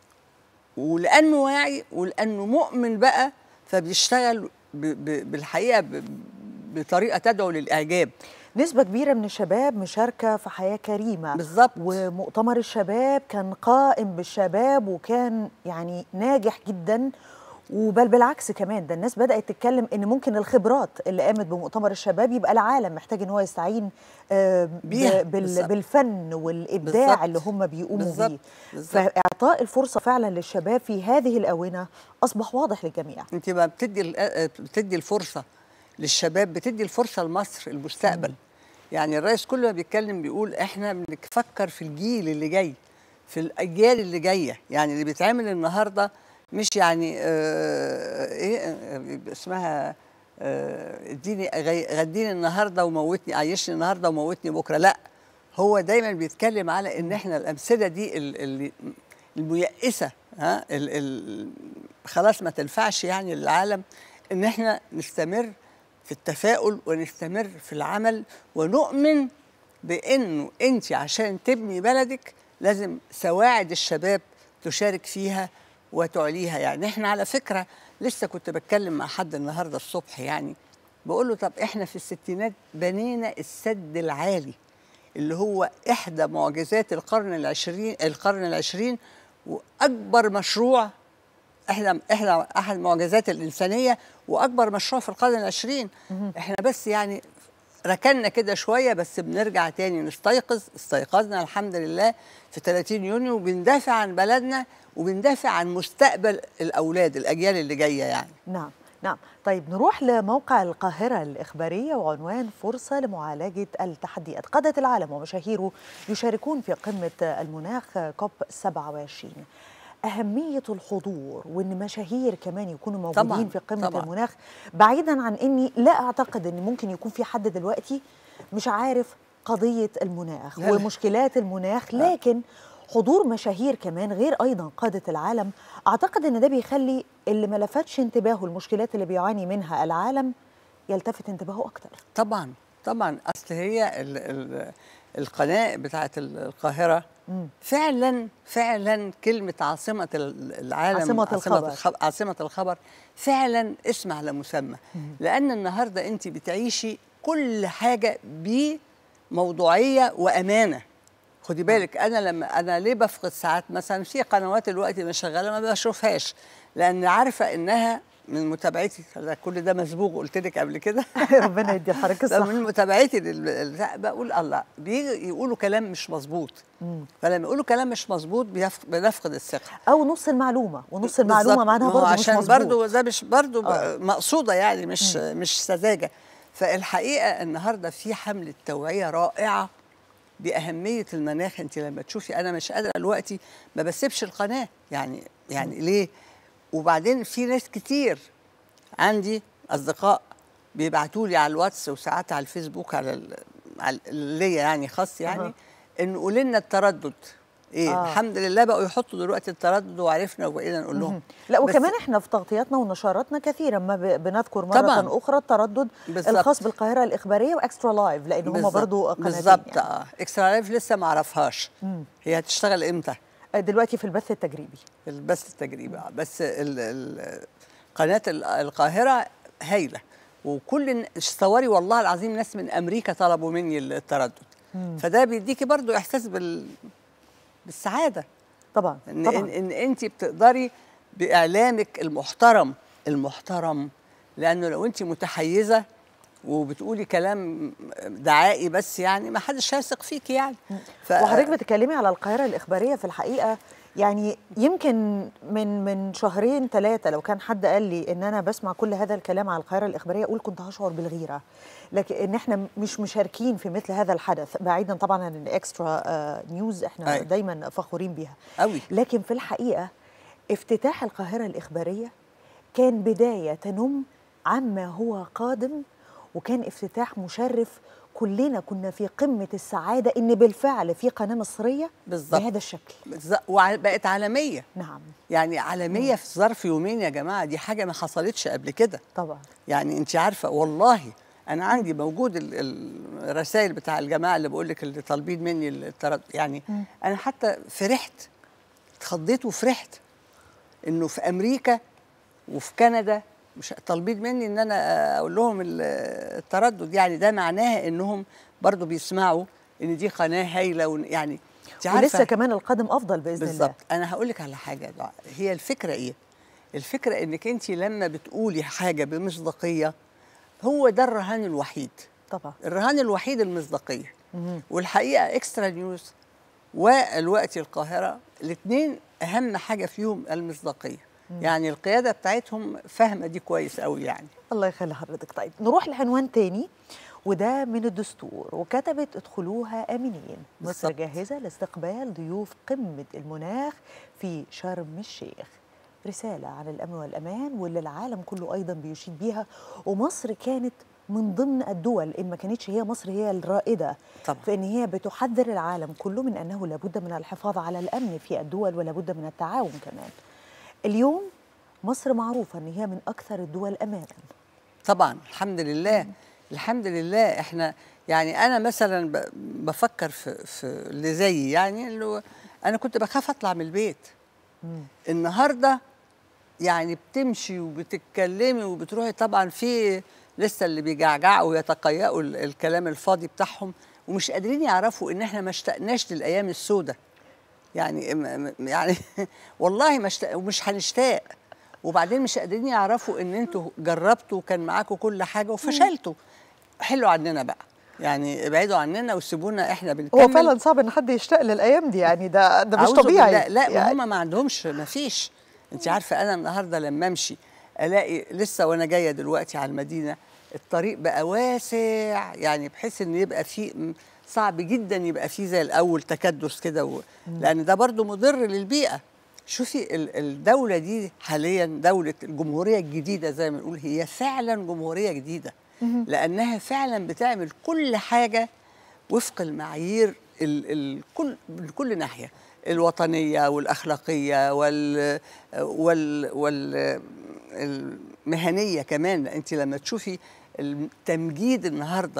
ولانه واعي ولانه مؤمن بقى فبيشتغل ب ب بالحقيقه ب بطريقه تدعو للاعجاب نسبة كبيرة من الشباب مشاركة في حياة كريمة بالظبط ومؤتمر الشباب كان قائم بالشباب وكان يعني ناجح جدا وبل بالعكس كمان ده الناس بدأت تتكلم ان ممكن الخبرات اللي قامت بمؤتمر الشباب يبقى العالم محتاج ان هو يستعين آه، ب- بيها، بال بالظبط. بالفن والابداع بالظبط. اللي هم بيقوموا بالظبط. بيه بالظبط. فاعطاء الفرصة فعلا للشباب في هذه الآونة اصبح واضح للجميع انت ما بتدي ال- بتدي الفرصه للشباب بتدي الفرصه لمصر المستقبل يعني الرئيس كل ما بيتكلم بيقول احنا بنفكر في الجيل اللي جاي في الاجيال اللي جايه يعني اللي بيتعمل النهارده مش يعني آه ايه آه، اسمها آه، اديني غي- غديني النهارده وموتني عيشني النهارده وموتني بكره لا هو دايما بيتكلم على ان احنا الامثله دي ال- اللي الميئسه ها ال ال خلاص ما تنفعش يعني للعالم ان احنا نستمر في التفاؤل ونستمر في العمل ونؤمن بانه انت عشان تبني بلدك لازم سواعد الشباب تشارك فيها وتعليها يعني احنا على فكره لسه كنت بتكلم مع حد النهارده الصبح يعني بقول له طب احنا في الستينات بنينا السد العالي اللي هو احدى معجزات القرن العشرين القرن العشرين واكبر مشروع احنا احنا احد معجزات الانسانيه واكبر مشروع في القرن العشرين احنا بس يعني ركنا كده شويه بس بنرجع تاني نستيقظ استيقظنا الحمد لله في 30 يونيو وبندافع عن بلدنا وبندافع عن مستقبل الاولاد الاجيال اللي جايه يعني نعم نعم طيب نروح لموقع القاهرة الإخبارية وعنوان فرصة لمعالجة التحديات قادة العالم ومشاهيره يشاركون في قمة المناخ كوب 27 أهمية الحضور وإن مشاهير كمان يكونوا موجودين طبعاً، في قمة طبعاً. المناخ بعيدا عن إني لا أعتقد إن ممكن يكون في حد دلوقتي مش عارف قضية المناخ لا، لا. ومشكلات المناخ لكن حضور مشاهير كمان غير ايضا قاده العالم اعتقد ان ده بيخلي اللي ما لفتش انتباهه المشكلات اللي بيعاني منها العالم يلتفت انتباهه اكتر طبعا طبعا اصل هي ال ال القناه بتاعه القاهره مم. فعلا فعلا كلمه عاصمه ال- العالم عاصمة الخبر. الخ- عاصمه الخبر فعلا اسم على مسمى لان النهارده انت بتعيشي كل حاجه بموضوعيه وامانه خدي بالك انا لما انا ليه بفقد ساعات مثلا في قنوات الوقت اللي شغاله ما بشوفهاش لان عارفه انها من متابعتي أنا كل ده مسبوق قلت لك قبل كده ربنا يدي لحضرتك الصحة. من متابعتي لل- لل- بقول الله بيجي يقولوا كلام مش مظبوط مم. فلما يقولوا كلام مش مظبوط بيف- بنفقد الثقه او نص المعلومه ونص المعلومه بالظبط. معناها ما هو برضه مش عشان مظبوط برضه ده مش برضه آه. آه. مقصوده يعني مش مم. مش سذاجه فالحقيقه النهارده في حمله توعيه رائعه باهميه المناخ انت لما تشوفي انا مش قادره دلوقتي ما بسيبش القناه يعني يعني ليه وبعدين في ناس كتير عندي اصدقاء بيبعتوا لي على الواتس وساعات على الفيسبوك على ال- على ال- ليا يعني خاص يعني أها. انه قولي لنا التردد ايه آه. آه. الحمد لله بقوا يحطوا دلوقتي التردد وعرفنا وبقينا نقول لهم مهم. لا بس- وكمان احنا في تغطياتنا ونشراتنا كثيرا ما ب- بنذكر مره طبعاً. اخرى التردد بالظبط. الخاص بالقاهره الاخباريه واكسترا لايف لان هم بالظبط. برضو قناتين بالظبط يعني. اه اكسترا لايف لسه ما اعرفهاش مم. هي هتشتغل امتى دلوقتي في البث التجريبي البث التجريبي آه. بس ال ال قناه ال- القاهره هايله وكل الن- تصوري والله العظيم ناس من امريكا طلبوا مني التردد مم. فده بيديكي برضو احساس بال بالسعاده طبعا ان طبعا ان, إن انت بتقدري باعلامك المحترم المحترم لانه لو انت متحيزه وبتقولي كلام دعائي بس يعني ما حدش هيثق فيك يعني ف... وحضرتك بتتكلمي على القاهره الاخباريه في الحقيقه يعني يمكن من من شهرين ثلاثه لو كان حد قال لي ان انا بسمع كل هذا الكلام على القاهره الاخباريه اقول كنت هشعر بالغيره لكن ان احنا مش مشاركين في مثل هذا الحدث بعيدا طبعا عن الاكسترا آه، نيوز احنا أيوة. دايما فخورين بيها قوي لكن في الحقيقه افتتاح القاهره الاخباريه كان بدايه تنم عما هو قادم وكان افتتاح مشرف كلنا كنا في قمه السعاده ان بالفعل في قناه مصريه بالظبط. بهذا الشكل بالظبط وبقت عالميه نعم يعني عالميه في ظرف يومين يا جماعه دي حاجه ما حصلتش قبل كده طبعا يعني انت عارفه والله انا عندي موجود ال- ال- الرسائل بتاع الجماعه اللي بقول لك اللي طالبين مني التردد يعني مم. انا حتى فرحت اتخضيت وفرحت انه في امريكا وفي كندا مش طالبين مني ان انا اقول لهم ال- التردد يعني ده معناه انهم برضو بيسمعوا ان دي قناه هايله ون- يعني انت عارفة- ولسه كمان القادم افضل باذن بالظبط الله انا هقول لك على حاجه يا دعاء. هي الفكره ايه الفكره انك انت لما بتقولي حاجه بمصداقيه هو ده الرهان الوحيد طبعا الرهان الوحيد المصداقيه مهم. والحقيقه اكسترا نيوز والوقت القاهره الاثنين اهم حاجه فيهم المصداقيه مم. يعني القياده بتاعتهم فاهمه دي كويس قوي يعني الله يخلي حضرتك طيب نروح لعنوان تاني وده من الدستور وكتبت ادخلوها امنين مصر بالظبط. جاهزه لاستقبال ضيوف قمه المناخ في شرم الشيخ رساله عن الامن والامان واللي العالم كله ايضا بيشيد بيها ومصر كانت من ضمن الدول ان ما كانتش هي مصر هي الرائده طبعا. في ان هي بتحذر العالم كله من انه لابد من الحفاظ على الامن في الدول ولابد من التعاون كمان اليوم مصر معروفه ان هي من اكثر الدول امانا طبعا الحمد لله الحمد لله احنا يعني انا مثلا ب- بفكر في في اللي زيي يعني اللي هو انا كنت بخاف اطلع من البيت النهارده يعني بتمشي وبتتكلمي وبتروحي طبعا في لسه اللي بيجعجعوا ويتقيأوا ال- الكلام الفاضي بتاعهم ومش قادرين يعرفوا ان احنا ما اشتقناش للايام السوداء يعني م- م- يعني والله ما اشتاق ومش هنشتاق وبعدين مش قادرين يعرفوا ان انتوا جربتوا وكان معاكم كل حاجه وفشلتوا حلوا عننا بقى يعني ابعدوا عننا وسيبونا احنا بنكمل هو فعلا صعب ان حد يشتاق للايام دي يعني ده ده مش أعوذ طبيعي بالله. لا يعني. يعني. هم ما عندهمش ما فيش انت عارفه انا النهارده لما امشي الاقي لسه وانا جايه دلوقتي على المدينه الطريق بقى واسع يعني بحيث ان يبقى فيه م- صعب جدا يبقى فيه زي الاول تكدس كده و... لان ده برضو مضر للبيئه شوفي ال- الدوله دي حاليا دوله الجمهوريه الجديده زي ما نقول هي فعلا جمهوريه جديده مهم. لانها فعلا بتعمل كل حاجه وفق المعايير ال ال كل من كل ناحيه الوطنيه والاخلاقيه وال وال وال المهنيه كمان انت لما تشوفي التمجيد النهارده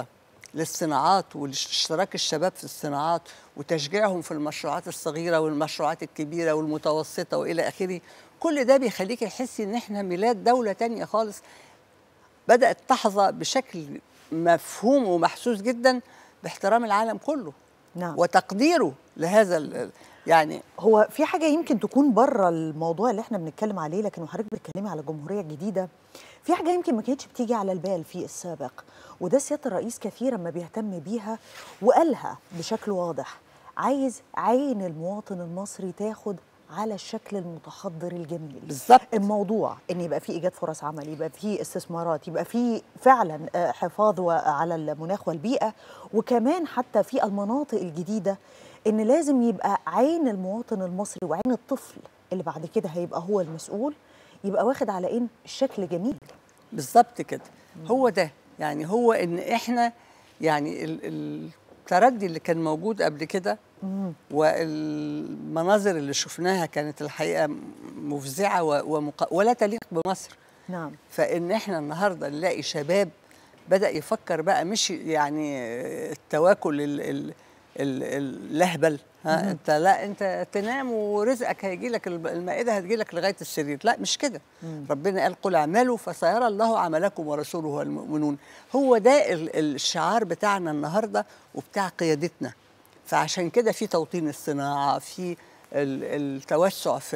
للصناعات والاشتراك الشباب في الصناعات وتشجيعهم في المشروعات الصغيره والمشروعات الكبيره والمتوسطه والى اخره كل ده بيخليك تحسي ان احنا ميلاد دوله تانية خالص بدات تحظى بشكل مفهوم ومحسوس جدا باحترام العالم كله نعم وتقديره لهذا ال- يعني هو في حاجه يمكن تكون بره الموضوع اللي احنا بنتكلم عليه لكن وحضرتك بتتكلمي على الجمهوريه الجديده في حاجه يمكن ما كانتش بتيجي على البال في السابق وده سياده الرئيس كثيرا ما بيهتم بيها وقالها بشكل واضح عايز عين المواطن المصري تاخد على الشكل المتحضر الجميل بالظبط الموضوع ان يبقى في ايجاد فرص عمل يبقى في استثمارات يبقى في فعلا آه، حفاظ و- على المناخ والبيئه وكمان حتى في المناطق الجديده ان لازم يبقى عين المواطن المصري وعين الطفل اللي بعد كده هيبقى هو المسؤول يبقى واخد على ان الشكل جميل بالظبط كده هو ده يعني هو ان احنا يعني ال- التردي اللي كان موجود قبل كده والمناظر اللي شفناها كانت الحقيقه مفزعه و- ومق... ولا تليق بمصر نعم فان احنا النهارده نلاقي شباب بدا يفكر بقى مش يعني التواكل ال- ال- ال- اللهبل ها مهم. انت لا انت تنام ورزقك هيجي لك المائده هتجي لك لغايه السرير لا مش كده مم. ربنا قال قل اعملوا فسيرى الله عملكم ورسوله والمؤمنون هو ده ال- الشعار بتاعنا النهارده وبتاع قيادتنا فعشان كده في توطين الصناعه في ال- التوسع في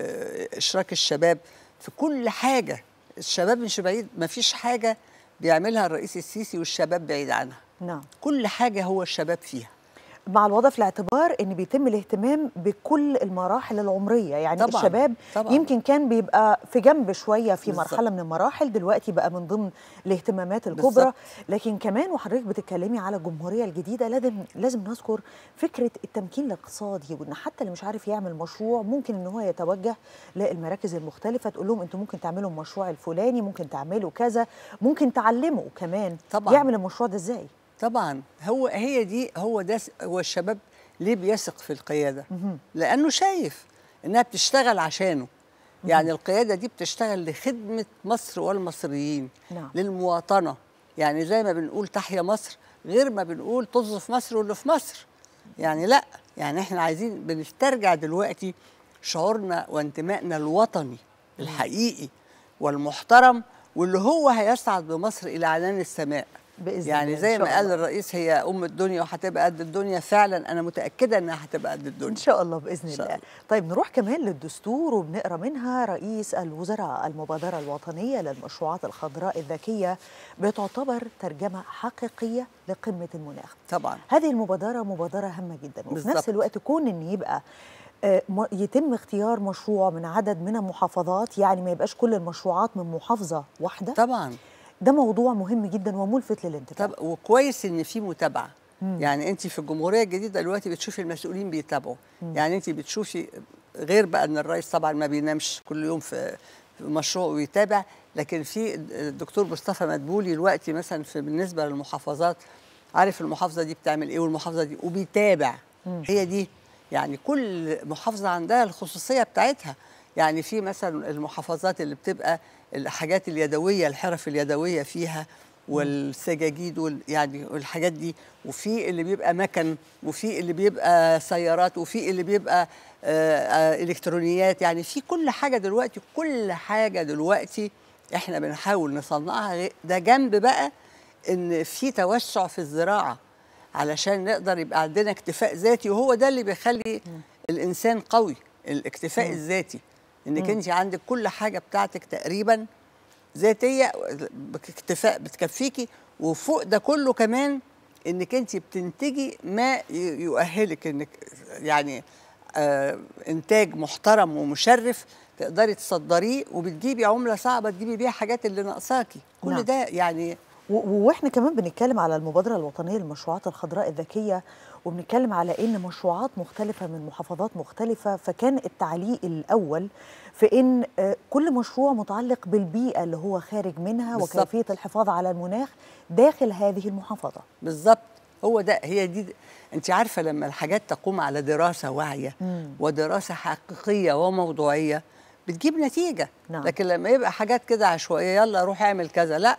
اشراك الشباب في كل حاجه الشباب مش بعيد ما فيش حاجه بيعملها الرئيس السيسي والشباب بعيد عنها نعم كل حاجه هو الشباب فيها مع الوضع في الاعتبار ان بيتم الاهتمام بكل المراحل العمريه يعني طبعاً، الشباب طبعاً. يمكن كان بيبقى في جنب شويه في بالظبط. مرحله من المراحل دلوقتي بقى من ضمن الاهتمامات الكبرى بالظبط. لكن كمان وحضرتك بتتكلمي على الجمهوريه الجديده لازم لازم نذكر فكره التمكين الاقتصادي وان حتى اللي مش عارف يعمل مشروع ممكن ان هو يتوجه للمراكز المختلفه تقول لهم انتوا ممكن تعملوا المشروع الفلاني ممكن تعملوا كذا ممكن تعلموا كمان طبعاً. يعمل المشروع ده ازاي طبعا هو هي دي هو ده س- هو الشباب ليه بيثق في القياده مهم. لانه شايف انها بتشتغل عشانه يعني القياده دي بتشتغل لخدمه مصر والمصريين نعم. للمواطنه يعني زي ما بنقول تحيا مصر غير ما بنقول طز في مصر واللي في مصر يعني لا يعني احنا عايزين بنسترجع دلوقتي شعورنا وانتمائنا الوطني الحقيقي والمحترم واللي هو هيصعد بمصر الى عنان السماء بإذن يعني الله، إن زي شاء ما قال الله. الرئيس هي ام الدنيا وهتبقى قد الدنيا فعلا انا متاكده انها هتبقى قد الدنيا ان شاء الله باذن إن شاء الله الله. طيب نروح كمان للدستور وبنقرا منها رئيس الوزراء المبادره الوطنيه للمشروعات الخضراء الذكيه بتعتبر ترجمه حقيقيه لقمه المناخ طبعا هذه المبادره مبادره هامه جدا وفي بالظبط. نفس الوقت كون ان يبقى آه، م- يتم اختيار مشروع من عدد من المحافظات يعني ما يبقاش كل المشروعات من محافظه واحده طبعا ده موضوع مهم جدا وملفت للانتباه طب وكويس ان في متابعه مم. يعني انت في الجمهوريه الجديده دلوقتي بتشوفي المسؤولين بيتابعوا مم. يعني انت بتشوفي غير بقى ان الرئيس طبعا ما بينامش كل يوم في في مشروع ويتابع لكن في الدكتور مصطفى مدبولي دلوقتي مثلا في بالنسبه للمحافظات عارف المحافظه دي بتعمل ايه والمحافظه دي وبيتابع مم. هي دي يعني كل محافظه عندها الخصوصيه بتاعتها يعني في مثلا المحافظات اللي بتبقى الحاجات اليدويه الحرف اليدويه فيها والسجاجيد وال يعني والحاجات دي وفي اللي بيبقى مكن وفي اللي بيبقى سيارات وفي اللي بيبقى آه، آه، الكترونيات يعني في كل حاجه دلوقتي كل حاجه دلوقتي احنا بنحاول نصنعها غير- ده جنب بقى ان في توسع في الزراعه علشان نقدر يبقى عندنا اكتفاء ذاتي وهو ده اللي بيخلي الانسان قوي الاكتفاء مم. الذاتي انك مم. انت عندك كل حاجه بتاعتك تقريبا ذاتيه باكتفاء بتكفيكي وفوق ده كله كمان انك انت بتنتجي ما ي- يؤهلك انك يعني آه انتاج محترم ومشرف تقدري تصدريه وبتجيبي عمله صعبه تجيبي بيها حاجات اللي ناقصاكي كل نعم. ده يعني و- واحنا كمان بنتكلم على المبادره الوطنيه للمشروعات الخضراء الذكيه وبنتكلم على ان مشروعات مختلفه من محافظات مختلفه فكان التعليق الاول في ان آه، كل مشروع متعلق بالبيئه اللي هو خارج منها بالظبط. وكيفيه الحفاظ على المناخ داخل هذه المحافظه بالظبط هو ده هي دي انت عارفه لما الحاجات تقوم على دراسه واعيه مم. ودراسه حقيقيه وموضوعيه بتجيب نتيجه نعم. لكن لما يبقى حاجات كده عشوائيه يلا روح اعمل كذا لا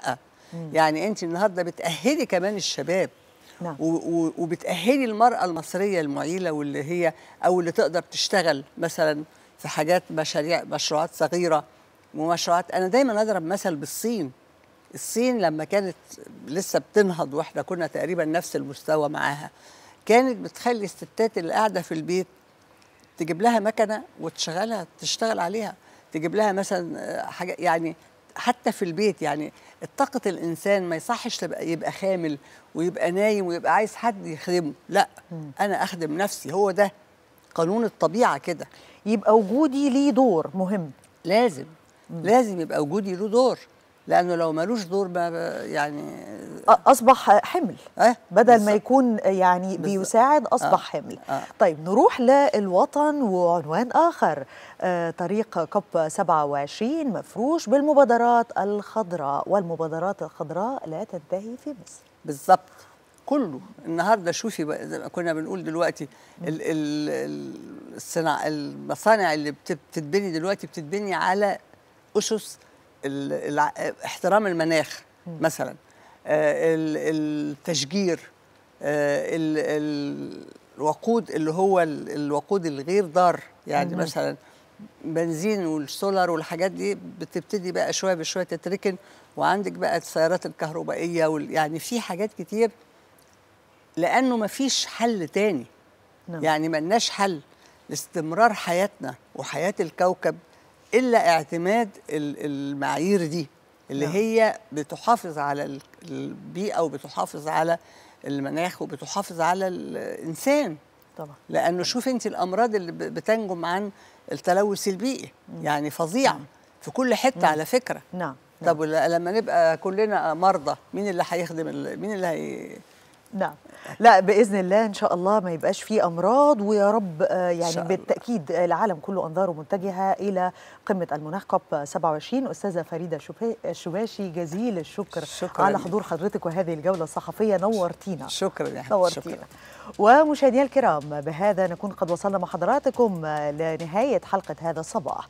مم. يعني انت النهارده بتاهلي كمان الشباب نعم. و- و- وبتاهلي المراه المصريه المعيله واللي هي او اللي تقدر تشتغل مثلا في حاجات مشاريع مشروعات صغيره ومشروعات انا دايما اضرب مثل بالصين الصين لما كانت لسه بتنهض واحنا كنا تقريبا نفس المستوى معاها كانت بتخلي الستات اللي قاعده في البيت تجيب لها مكنه وتشغلها تشتغل عليها تجيب لها مثلا آه، حاجه يعني حتى في البيت يعني طاقة الإنسان ما يصحش تبقى يبقى خامل ويبقى نايم ويبقى عايز حد يخدمه لا أنا أخدم نفسي هو ده قانون الطبيعة كده يبقى وجودي ليه دور مهم لازم لازم يبقى وجودي له دور لأنه لو ملوش دور ما ب- يعني أ- اصبح حمل أه بدل ما بالظبط. يكون يعني بيساعد اصبح آه. حمل آه. طيب نروح للوطن وعنوان اخر آه، طريق كوب 27 مفروش بالمبادرات الخضراء والمبادرات الخضراء لا تنتهي في مصر بالظبط كله النهارده شوفي بقى زي ما كنا بنقول دلوقتي ال ال ال- الصناع المصانع اللي بت- بتتبني دلوقتي بتتبني على اسس ال الع- احترام المناخ مثلا آه، ال- التشجير آه، ال- ال- الوقود اللي هو ال- الوقود الغير ضار يعني مهم. مثلا بنزين والسولار والحاجات دي بتبتدي بقى شويه بشويه تتركن وعندك بقى السيارات الكهربائيه وال... يعني في حاجات كتير لانه ما فيش حل تاني نعم. يعني ملناش حل لاستمرار حياتنا وحياه الكوكب الا اعتماد ال- المعايير دي اللي نعم. هي بتحافظ على ال- البيئه وبتحافظ على المناخ وبتحافظ على الانسان طبعا لانه شوف انت الامراض اللي ب- بتنجم عن التلوث البيئي يعني فظيعه في كل حته على فكره نعم طب ولا- لما نبقى كلنا مرضى مين اللي هيخدم ال- مين اللي هي نعم لا باذن الله ان شاء الله ما يبقاش فيه امراض ويا رب آه، يعني شاء الله. بالتاكيد العالم كله انظاره متجهه الى قمه المناخ كوب 27 استاذه فريده شوبي- الشباشي جزيل الشكر شكراً. على حضور حضرتك وهذه الجوله الصحفيه نورتينا شكرا يا حبيبي نورتينا شكرا ومشاهدينا الكرام بهذا نكون قد وصلنا مع حضراتكم لنهايه حلقه هذا الصباح